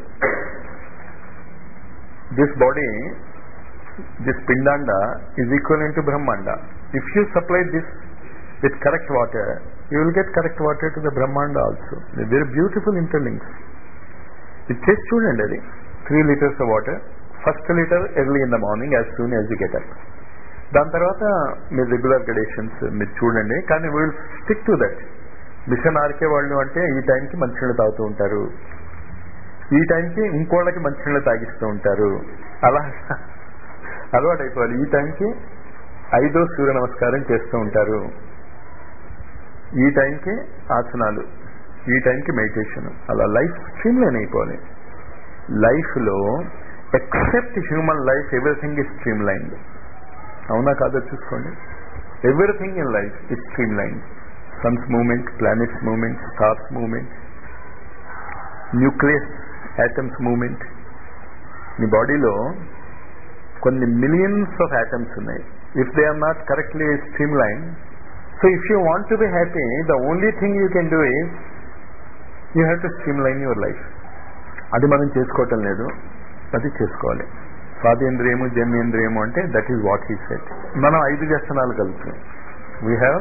this body this pindanda is equal to brahmanda if you supply this with correct water you will get correct water to the brahmanda also very beautiful interlinks ఇది చేసి చూడండి అది three litres of water first litre early in the morning as soon as you get up దాని తర్వాత మీరు regular గడేషన్స్ మీరు చూడండి కానీ will stick to that mission RK వాళ్ళు అంటే ఈ టైంకి మంచినీళ్ళు తాగుతూ ఉంటారు ఈ టైంకి ఇంకోళ్ళకి మంచినీళ్ళు తాగిస్తూ ఉంటారు అలా అలవాటు అయిపోవాలి ఈ టైంకి ఐదో సూర్య నమస్కారం చేస్తూ ఉంటారు ఈ టైంకి ఆసనాలు ఈ టైంకి మెడిటేషన్ అలా లైఫ్ స్ట్రీమ్ లైన్ అయిపోవాలి లైఫ్లో except human life everything is streamline అవునా కాదో చూసుకోండి everything in life is streamline suns movement planets movement stars movement nucleus atoms movement మీ బాడీలో కొన్ని మిలియన్స్ ఆఫ్ యాటమ్స్ ఉన్నాయి if they are not correctly streamline so if you want to be happy the only thing you can do is you have to streamline your life అది మనం చేసుకోవటం లేదు అది చేసుకోవాలి స్వాదేంద్రియము జన్నేంద్రియము అంటే that is what he said మనం ఐదు వ్యసనాలు కలుసు వీ హ్యావ్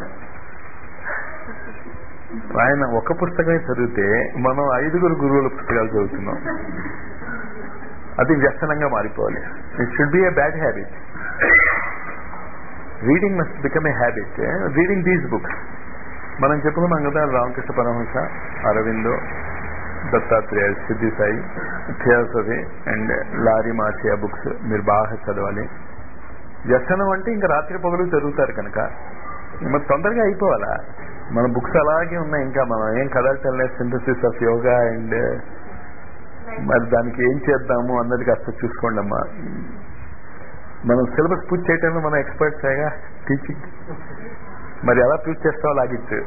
ఆయన ఒక పుస్తకమే చదివితే మనం ఐదుగురు గురువుల పుస్తకాలు చదువుతున్నాం అది వ్యసనంగా మారిపోవాలి it should be a bad habit reading must become a habit reading these books మనం చెప్పుకున్నాం కదా రామకృష్ణ పరమహంస అరవిందో దత్తాత్రేయ సిద్ధి సాయి థియాసఫీ అండ్ లారీ మాసియా బుక్స్ మీరు బాగా చదవాలి వ్యసనం అంటే ఇంకా రాత్రి పగలు చదువుతారు కనుక మరి తొందరగా అయిపోవాలా మన బుక్స్ అలాగే ఉన్నాయి ఇంకా మనం ఏం కదలటం లేదు సింథసిస్ ఆఫ్ యోగా అండ్ మరి దానికి ఏం చేద్దాము అన్నది కాస్త చూసుకోండి అమ్మా మనం సిలబస్ పూర్తి చేయటంలో మనం ఎక్స్పర్ట్స్ అయ్యా టీచింగ్ మరి ఎలా పూర్తి చేస్తావో లాగించు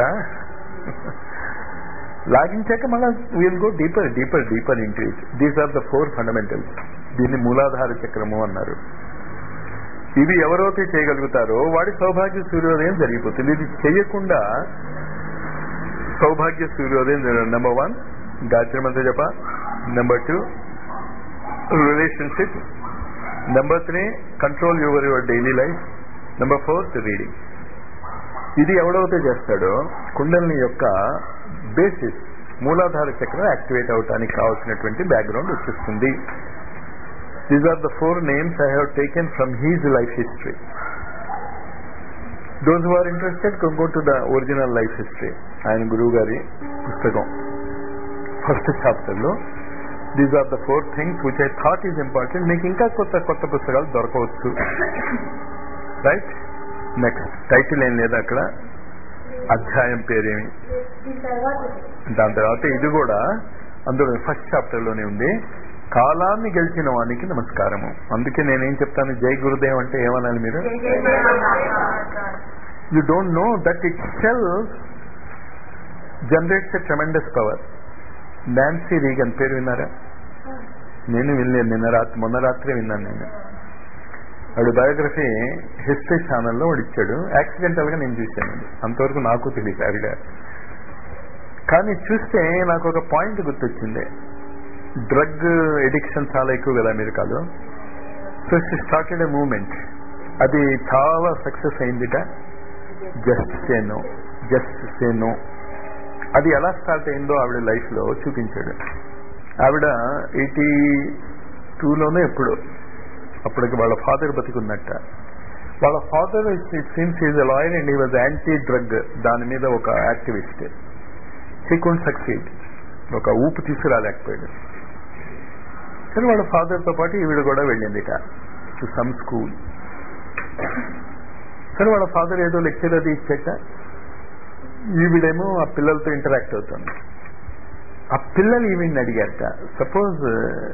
లాగించాక మళ్ళీ will go deeper deeper deeper into it these are the four fundamentals దీన్ని మూలాధార చక్రము అన్నారు ఇవి ఎవరైతే చేయగలుగుతారో వాడి సౌభాగ్య సూర్యోదయం జరిగిపోతుంది ఇది చేయకుండా సౌభాగ్య సూర్యోదయం number one Gayatri mantra japa number two relationship number three control your your daily life number fourth reading ఇది ఎవడైతే చేస్తాడో కుండలిని యొక్క బేసిస్ మూలాధార చక్రం యాక్టివేట్ అవటానికి కావాల్సినటువంటి బ్యాక్గ్రౌండ్ వచ్చేస్తుంది these are the four names I have taken from his life history those who are interested go to the original life history ఆయన గురువు గారి పుస్తకం ఫస్ట్ చాప్టర్ లో these are the four things which I thought is important మీకు ఇంకా కొత్త కొత్త పుస్తకాలు దొరకవచ్చు రైట్ నెక్స్ట్ టైటిల్ ఏం లేదు అక్కడ అధ్యాయం పేరేమి దీని తర్వాత దాని తర్వాత ఇది కూడా అందులో ఫస్ట్ చాప్టర్ లోనే ఉంది కాలాన్ని గెలిచిన వానికి నమస్కారము అందుకే నేనేం చెప్తాను జై గురుదేవ్ అంటే ఏమనాలి మీరు you don't know that it self generates a tremendous power Nancy Reagan పేరు విన్నారా నేను వినలేదు నిన్న రాత్రి మొన్న రాత్రే విన్నాను నేను వాడు బయోగ్రఫీ హిస్టరీ ఛానల్లో వాడు ఇచ్చాడు యాక్సిడెంటల్ గా నేను చూశాను అంతవరకు నాకు తెలియదు ఆవిడ కానీ చూస్తే నాకు ఒక పాయింట్ గుర్తొచ్చింది డ్రగ్ ఎడిక్షన్ చాలా ఎక్కువ కదా అమెరికాలో so she started a movement అది చాలా సక్సెస్ అయిందిట just say no just say no అది ఎలా స్టార్ట్ అయిందో ఆవిడ లైఫ్ లో చూపించాడు ఆవిడ ఎయిటీ టూలోనే ఎప్పుడు అప్పటికి వాళ్ళ ఫాదర్ బతికున్నట్ట వాళ్ళ father it seems is a lawyer and he was anti drug దాని మీద ఒక యాక్టివిస్ట్ హీ కుంట్ సక్సీడ్ ఒక ఊపు తీసుకురాలేకపోయాడు కానీ వాళ్ళ ఫాదర్తో పాటు ఈవిడ కూడా వెళ్ళిందిట టు సమ్ స్కూల్ సరే వాళ్ళ ఫాదర్ ఏదో లెక్చర్ అది ఇచ్చాక ఈవిడేమో ఆ పిల్లలతో ఇంటరాక్ట్ అవుతుంది ఆ పిల్లలు ఈవిడ్ని అడిగారట సపోజ్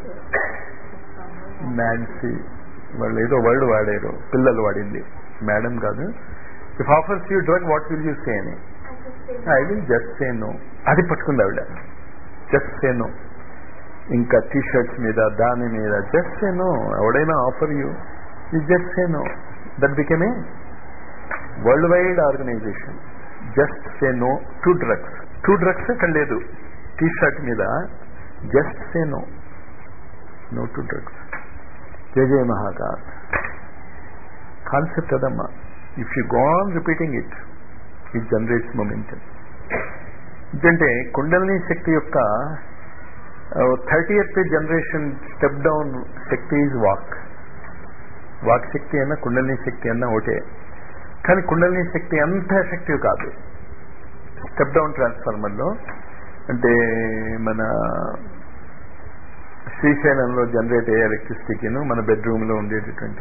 నాన్సీ వాళ్ళు ఏదో వర్డ్ వాడారు పిల్లలు వాడింది మేడం కాదు if offers you drug what will you say అని I will just say no అది పట్టుకుంది ఆవిడ జస్ట్ సే నో ఇంకా టీ షర్ట్స్ మీద దాని మీద జస్ట్ సే నో ఎవడైనా offer you you just say no that became a world wide organisation just say no to drugs to drugs ఇక్కడ లేదు టీ షర్ట్ మీద just say no no to drugs Jaya Jaya Mahakal concept అదమ్మా if you gone repeating it it generates momentum ఎందుకంటే కుండలిని శక్తి యొక్క thirtieth generation step down శక్తి is walk walk శక్తి అన్నా కుండలిని శక్తి అన్నా ఒకటే కానీ కుండలిని శక్తి అంత ఎఫెక్టివ్ కాదు స్టెప్ డౌన్ ట్రాన్స్ఫార్మర్లో అంటే మన శ్రీశైలంలో జనరేట్ అయ్యే ఎలక్ట్రిసిటీకిను మన బెడ్రూమ్లో ఉండేటటువంటి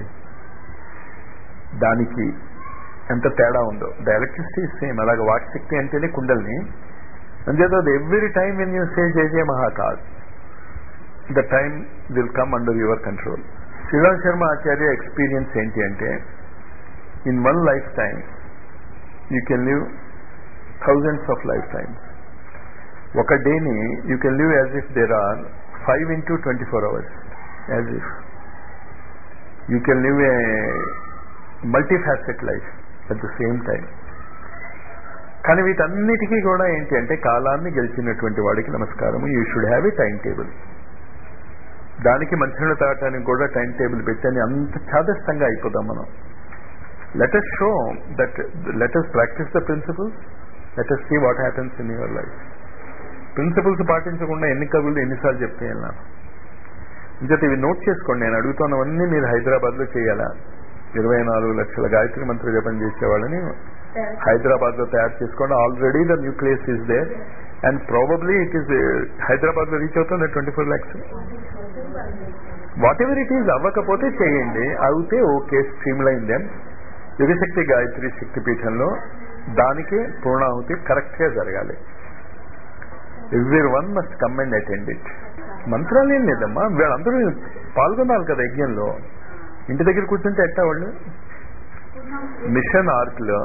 దానికి ఎంత తేడా ఉందో ద ఎలక్ట్రిసిటీ సేమ్ అలాగే వాక్ శక్తి అంటేనే కుండల్ని అంచేత every time when you say Jai Jai Mahakal the time will come under your control Shriram Sharma Acharya experience ఏంటి అంటే in one life time you can live thousands of life times ఒక డేని you can live as if there are five into twenty four hours as if you can live a multifaceted life at the same time కానీ వీటన్నిటికీ కూడా ఏంటి అంటే కాలాన్ని గెలిచినటువంటి వాడికి నమస్కారం you should have a time table దానికి మంచినీళ్ళు తాగటానికి కూడా టైం టేబుల్ పెట్టని అంత చాదస్తంగా అయిపోదాం మనం let us show that let us practise the principles let us see what happens in your life principles పాటించకుండా ఎన్ని కబుర్లు ఎన్నిసార్లు చెప్తే నాకు ఇంకైతే ఇవి నోట్ చేసుకోండి నేను అడుగుతున్నవన్నీ మీరు హైదరాబాద్ లో చేయాలా ఇరవై నాలుగు లక్షల గాయత్రి మంత్ర జపం చేసేవాళ్ళని హైదరాబాద్ లో తయారు చేసుకోండి already the nucleus is there and probably it is Hyderabad లో రీచ్ అవుతుంది twenty four lakhs whatever ever is ఈజ్ అవ్వకపోతే చేయండి అవుతే ఓకే స్ట్రీమ్ లైన్ దెన్ యుగశక్తి గాయత్రి శక్తి పీఠంలో దానికి పూర్ణాహుతి కరెక్ట్ గా జరగాలి everyone must come and attend it మంత్రాలు ఏం లేదమ్మా వీళ్ళందరూ పాల్గొన్నారు కదా యజ్ఞంలో ఇంటి దగ్గర కూర్చుంటే ఎట్టా వాళ్ళు మిషన్ ఆర్క్ లో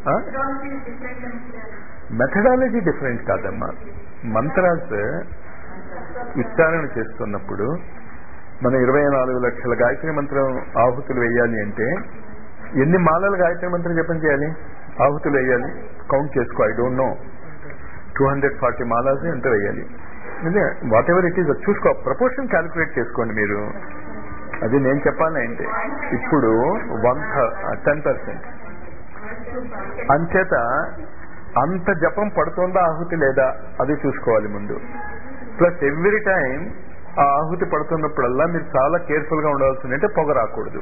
మెథడాలజీ డిఫరెంట్ కాదమ్మా మంత్రాస్ ఉచ్చారణ చేస్తున్నప్పుడు మనం ఇరవై నాలుగు లక్షల గాయత్రి మంత్రం ఆహుతులు వేయాలి అంటే ఎన్ని మాలలు గాయత్రి మంత్రం జపం చేయాలి ఆహుతులు వేయాలి కౌంట్ చేసుకో I don't know two hundred forty మాలాస్ ఎంత వేయాలి ఇదే వాట్ ఎవర్ ఇట్ ఈస్ చూసుకో ప్రపోర్షన్ క్యాలిక్యులేట్ చేసుకోండి మీరు అది నేను చెప్పాలి అంటే ఇప్పుడు వన్ టెన్ పర్సెంట్ అంచేత అంత జపం పడుతుందా ఆహుతి లేదా అది చూసుకోవాలి ముందు ప్లస్ ఎవ్రీ టైం ఆ ఆహుతి పడుతున్నప్పుడల్లా మీరు చాలా కేర్ఫుల్ గా ఉండవలసింది అంటే పొగ రాకూడదు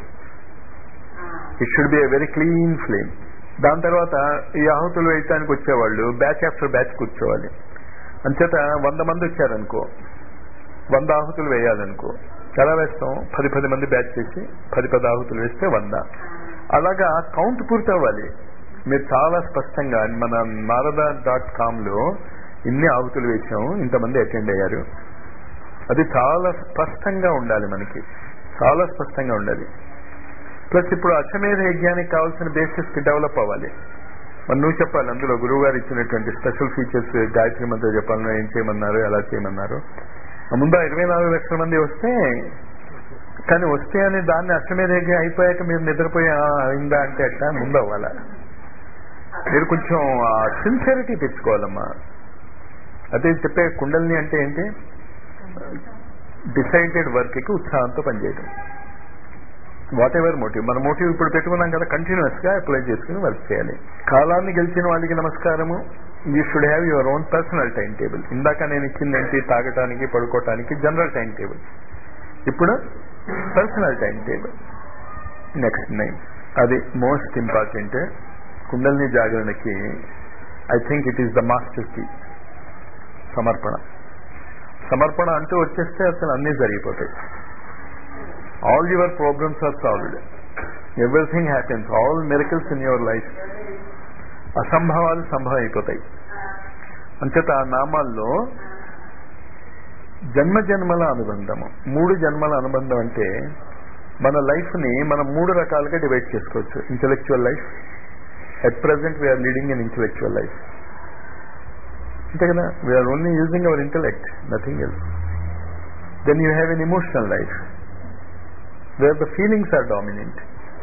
it should be a very clean flame దాని తర్వాత ఈ ఆహుతులు వేయటానికి వచ్చేవాళ్ళు బ్యాచ్ ఆఫ్టర్ బ్యాచ్ కూర్చోవాలి అంచేత వంద మంది వచ్చారనుకో వంద ఆహుతులు వేయాలనుకో ఎలా వేస్తాం పది పది మంది బ్యాచ్ చేసి పది పది ఆహుతులు వేస్తే వంద అలాగా కౌంట్ పూర్తి అవ్వాలి మీరు చాలా స్పష్టంగా మన నారద డాట్ కామ్ లో ఇన్ని ఆహుతులు వేసాం ఇంతమంది అటెండ్ అయ్యారు అది చాలా స్పష్టంగా ఉండాలి మనకి చాలా స్పష్టంగా ఉండాలి ప్లస్ ఇప్పుడు అశ్వమేధ యజ్ఞానికి కావాల్సిన బేసిస్ కి డెవలప్ అవ్వాలి మరి నువ్వు చెప్పాలి అందులో గురువు గారు ఇచ్చినటువంటి స్పెషల్ ఫీచర్స్ గాయత్రి మంత్రం చెప్పాలన్నా ఏం చేయమన్నారు ఎలా చేయమన్నారు ముందు ఇరవై నాలుగు లక్షల మంది వస్తే కానీ వస్తే అని దాన్ని అశ్వమేధ యజ్ఞం అయిపోయాక మీరు నిద్రపోయి "ఆ, అయిందా అంటే అట్లా ముందు అవ్వాలా మీరు కొంచెం సిన్సియరిటీ తెచ్చుకోవాలమ్మా అదే చెప్పే కుండల్ని అంటే ఏంటి డిసైడెడ్ వర్క్ కి ఉత్సాహంతో పనిచేయడం వాట్ ఎవర్ మోటివ్ మన మోటివ్ ఇప్పుడు పెట్టుకున్నాం కదా కంటిన్యూస్ గా అప్లై చేసుకుని వర్క్ చేయాలి కాలాన్ని గెలిచిన వాళ్ళకి నమస్కారము you should have your own personal time table ఇందాక నేను ఇచ్చింది ఏంటి తాగటానికి పడుకోవటానికి జనరల్ టైం టేబుల్ ఇప్పుడు personal time table next nine అది మోస్ట్ ఇంపార్టెంట్ కుండల్ని జాగరణకి I think it is the master key సమర్పణ సమర్పణ అంటూ వచ్చేస్తే అసలు అన్నీ జరిగిపోతాయి all your problems are solved everything happens all miracles in your life అసంభవాలు సంభవం అయిపోతాయి అంచేత ఆ నామాల్లో జన్మ జన్మల అనుబంధము మూడు జన్మల అనుబంధం అంటే మన లైఫ్ ని మనం మూడు రకాలుగా డివైడ్ చేసుకోవచ్చు intellectual life at present we are leading in intellectual life అంతే కదా we are only using our intellect nothing else then you have an emotional life where the feelings are dominant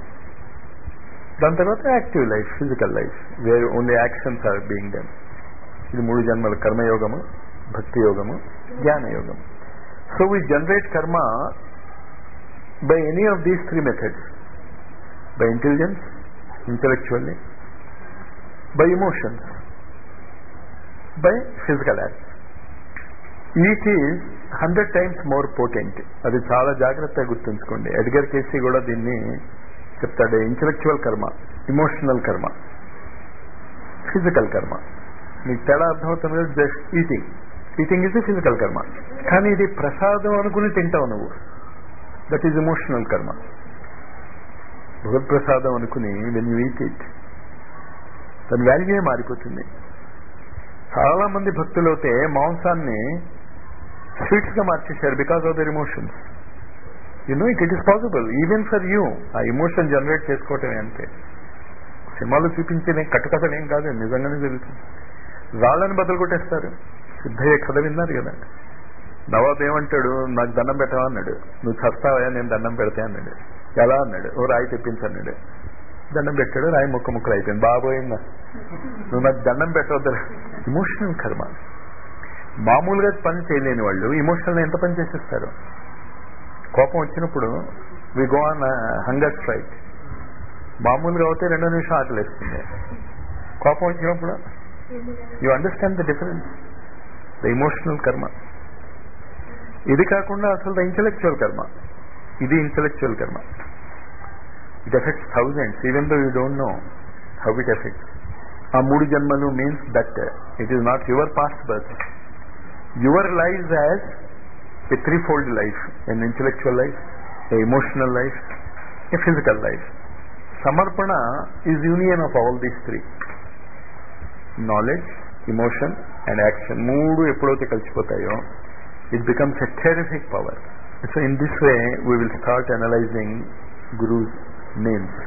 దాని తర్వాత active life physical life where only actions are being done ఇది మూడు జన్మల కర్మయోగము భక్తి యోగము జ్ఞాన యోగం so we generate karma by any of these three methods by intelligence intellectually by emotions by physical acts each is hundred times more potent అది చాలా జాగ్రత్తగా గుర్తుంచుకోండి ఎడ్గర్ కేసీ కూడా దీన్ని చెప్తాడు ఇంటలెక్చువల్ కర్మ ఇమోషనల్ కర్మ ఫిజికల్ కర్మ మీకు తేడా అర్థమవుతుంది just eating eating is physical karma కానీ ఇది ప్రసాదం అనుకుని తింటావు నువ్వు దట్ ఈజ్ ఇమోషనల్ కర్మ భగవత్ప్రసాదం అనుకుని వెన్ యూ ఈట్ ఇట్ దాని వాల్యూనే మారిపోతుంది చాలా మంది భక్తులు అయితే మాంసాన్ని స్వీట్స్ గా మార్చేశారు because of their emotions you know it it is possible even for you ఆ ఇమోషన్ జనరేట్ చేసుకోవటమే అంతే సినిమాలో చూపించిన కట్టుకథలు ఏం కాదు నిజంగానే జరుగుతుంది రాళ్ళని బదులు కొట్టేస్తారు సిద్ధయ్య కథ విన్నారు కదా నవాబ్ ఏమంటాడు నాకు దండం పెట్టవా అన్నాడు నువ్వు చస్తావా నేను దండం పెడతా అన్నాడు ఎలా అన్నాడు ఓ రాయి తెప్పించన్నాడు దండం పెట్టాడు రాయి ముక్క ముక్కలు అయిపోయింది బాబోయిందా నువ్వు నాకు దండం పెట్టవద్దు ఇమోషనల్ కర్మ మామూలుగా పని చేయలేని వాళ్ళు ఇమోషనల్ ఎంత పని చేసేస్తారు కోపం వచ్చినప్పుడు we go on hunger strike మామూలుగా అయితే రెండో నిమిషం ఆకలిస్తుంది కోపం వచ్చినప్పుడు you understand the difference the emotional karma ఇది కాకుండా అసలు ద ఇంటలెక్చువల్ కర్మ ఇది intellectual karma it effects thousands even though you don't know how it effects ఆ మూడు జన్మలు means that it is not your past birth your life as a three fold life an intellectual life a emotional life a physical life సమర్పణ is union of all these three knowledge emotion and action మూడు ఎప్పుడైతే కలిసిపోతాయో it becomes a terrific power so in this way we will start analysing gurus names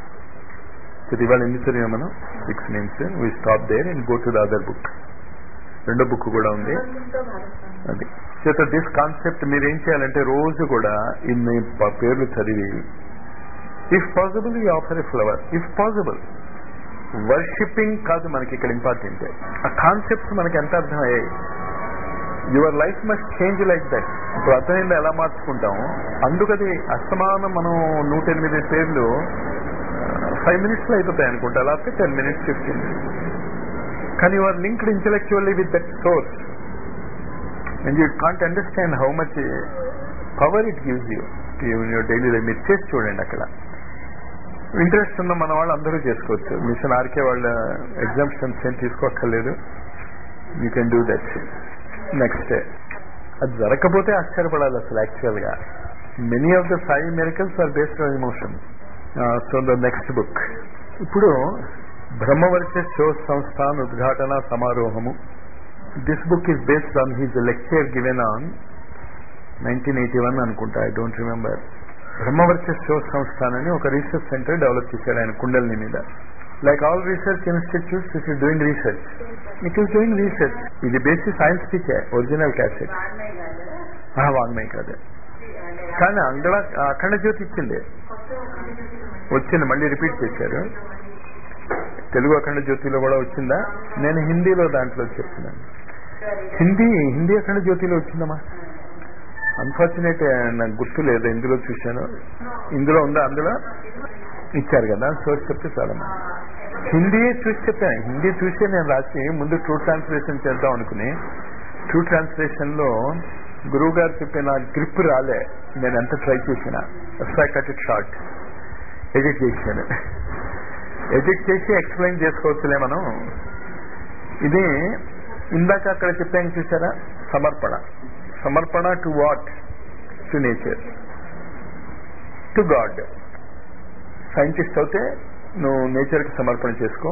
so ఇవాళ ఎన్ని చదివాం మనం six names we stop there and go to the other book రెండో book కూడా ఉంది భగవంతుడితో భాగస్వామ్యం అది చేత దిస్ కాన్సెప్ట్ మీరు ఏం చేయాలంటే రోజు కూడా ఇన్ని ప- పేర్లు చదివి if possible you offer a flower if possible worshipping కాదు మనకి ఇక్కడ ఇంపార్టెంట్ ఆ కాన్సెప్ట్స్ మనకి ఎంత అర్థమయ్యాయి your life must change like that ఇప్పుడు అర్థమైంది ఎలా మార్చుకుంటాం అందుకది అస్తమానం మనం నూట ఎనిమిది పేర్లు ఫైవ్ మినిట్స్ లో అయిపోతాయి అనుకుంటా లేకపోతే టెన్ మినిట్స్ ఫిఫ్టీన్ మినిట్స్ కానీ you are linked intellectually with that source and you can't understand how much power it gives you in your daily life మీరు చేసి చూడండి అక్కడ ఇంట్రెస్ట్ ఉన్న మన వాళ్ళు అందరూ చేసుకోవచ్చు మిషన్ ఆర్కే వాళ్ళ ఎగ్జామ్షన్స్ ఏం తీసుకోక్కర్లేదు you can do that next అది జరగకపోతే ఆశ్చర్యపడాలి అసలు యాక్చువల్ గా many of the five miracles are based on emotion so the next book ఇప్పుడు బ్రహ్మవర్ష శో సంస్థాన్ ఉద్ఘాటన సమారోహము this book is based on his lecture given on nineteen eighty one అనుకుంటా I don't remember Brahmavarchas Shodh Sansthan అని ఒక రీసెర్చ్ సెంటర్ డెవలప్ చేశారు ఆయన కుండలిని మీద like all research institutes it is doing research it is doing research ఇది బేసి సైన్స్ పిచ్చే original cassette వాంగ్మయ కాదు కానీ అంగళ అఖండ జ్యోతి ఇచ్చింది వచ్చింది మళ్ళీ రిపీట్ చేశారు తెలుగు అఖండ జ్యోతిలో కూడా వచ్చిందా నేను హిందీలో దాంట్లో చెప్తున్నాను హిందీ హిందీ అఖండ జ్యోతిలో వచ్చిందమ్మా అన్ఫార్చునేట్ నాకు గుర్తు లేదు ఇందులో చూశాను ఇందులో ఉందా అందులో ఇచ్చారు కదా సోర్స్ చెప్తే చాలమ్మా హిందీ చూసి చెప్పాను హిందీ చూసే నేను రాసి ముందు ట్రూ ట్రాన్స్లేషన్ చేద్దాం అనుకుని ట్రూ ట్రాన్స్లేషన్ లో గురువు గారు చెప్పిన గ్రిప్ రాలే నేను ఎంత ట్రై చేసిన కట్ ఇట్ షార్ట్ ఎడిట్ చేశాను ఎడిట్ చేసి ఎక్స్ప్లెయిన్ చేసుకోవచ్చులే మనం ఇది ఇందాక అక్కడ చెప్పాను చూసారా సమర్పణ సమర్పణ to what to nature to God scientist అయితే నువ్వు నేచర్కి సమర్పణ చేసుకో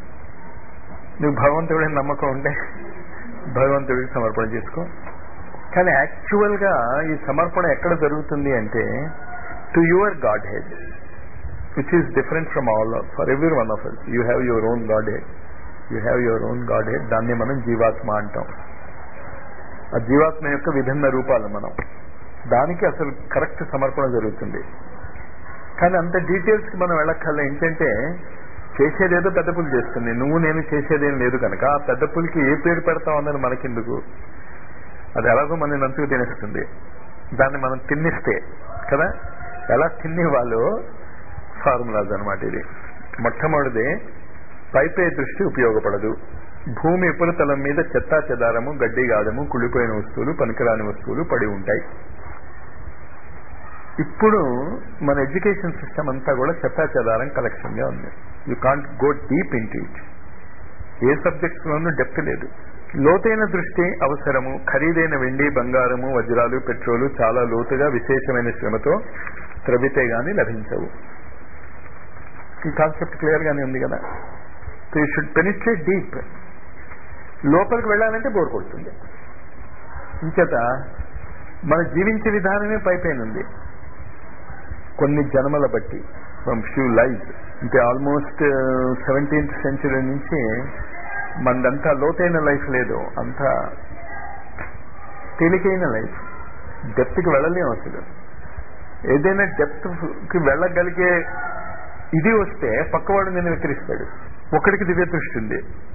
నువ్వు భగవంతుడి నమ్మకం ఉంటే భగవంతుడికి సమర్పణ చేసుకో కానీ యాక్చువల్ గా ఈ సమర్పణ ఎక్కడ జరుగుతుంది అంటే to your godhead which is different from all for every one of us you have your own godhead you have your own godhead దాన్ని మనం జీవాత్మ అంటాం ఆ జీవాత్మ యొక్క విభిన్న రూపాలు మనం దానికి అసలు కరెక్ట్ సమర్పణ జరుగుతుంది కానీ అంత డీటెయిల్స్ కి మనం వెళ్ళక్కర్లే ఏంటంటే చేసేదేదో పెద్ద పులి చేస్తుంది నువ్వు నేను చేసేదేం లేదు కనుక ఆ పెద్ద పులికి ఏ పేరు పెడతావు అన్నది మనకెందుకు అది ఎలాగో మన నంచుకు తినేస్తుంది దాన్ని మనం తిన్నిస్తే కదా ఎలా తినేవాళ్ళు ఫార్ములాస్ అనమాట ఇది మొట్టమొదటిది పైపే దృష్టి ఉపయోగపడదు భూమి ఉపరితలం మీద చెత్తా చెదారము గడ్డి గాదము కుళ్ళిపోయిన వస్తువులు పనికిరాని వస్తువులు పడి ఉంటాయి ఇప్పుడు మన ఎడ్యుకేషన్ సిస్టమ్ అంతా కూడా చెత్తా చెదారం కలెక్షన్ గా ఉంది you can't go deep in it ఏ సబ్జెక్ట్స్ లోనూ డెప్త్ లేదు లోతైన దృష్టి అవసరము ఖరీదైన వెండి బంగారము వజ్రాలు పెట్రోలు చాలా లోతుగా విశేషమైన శ్రమతో త్రవితే గాని లభించవు ఈ కాన్సెప్ట్ క్లియర్ గానే ఉంది కదా so you should penetrate deep లోపలికి వెళ్ళాలంటే బోర్ కొడుతుంది ఇంచేత మన జీవించే విధానమే పైపైన ఉంది కొన్ని జన్మల బట్టి ఫ్రమ్ ఫ్యూ లైఫ్ అంటే ఆల్మోస్ట్ సెవెంటీన్త్ సెంచురీ నుంచి మనదంతా లోతైన లైఫ్ లేదు అంతా తేలికైన లైఫ్ డెప్త్కి వెళ్ళలేం అసలు ఏదైనా డెప్త్కి వెళ్ళగలిగే ఇది వస్తే పక్కవాడు నేను విక్రిస్తాడు ఒకడికి దివ్య దృష్టి ఉంది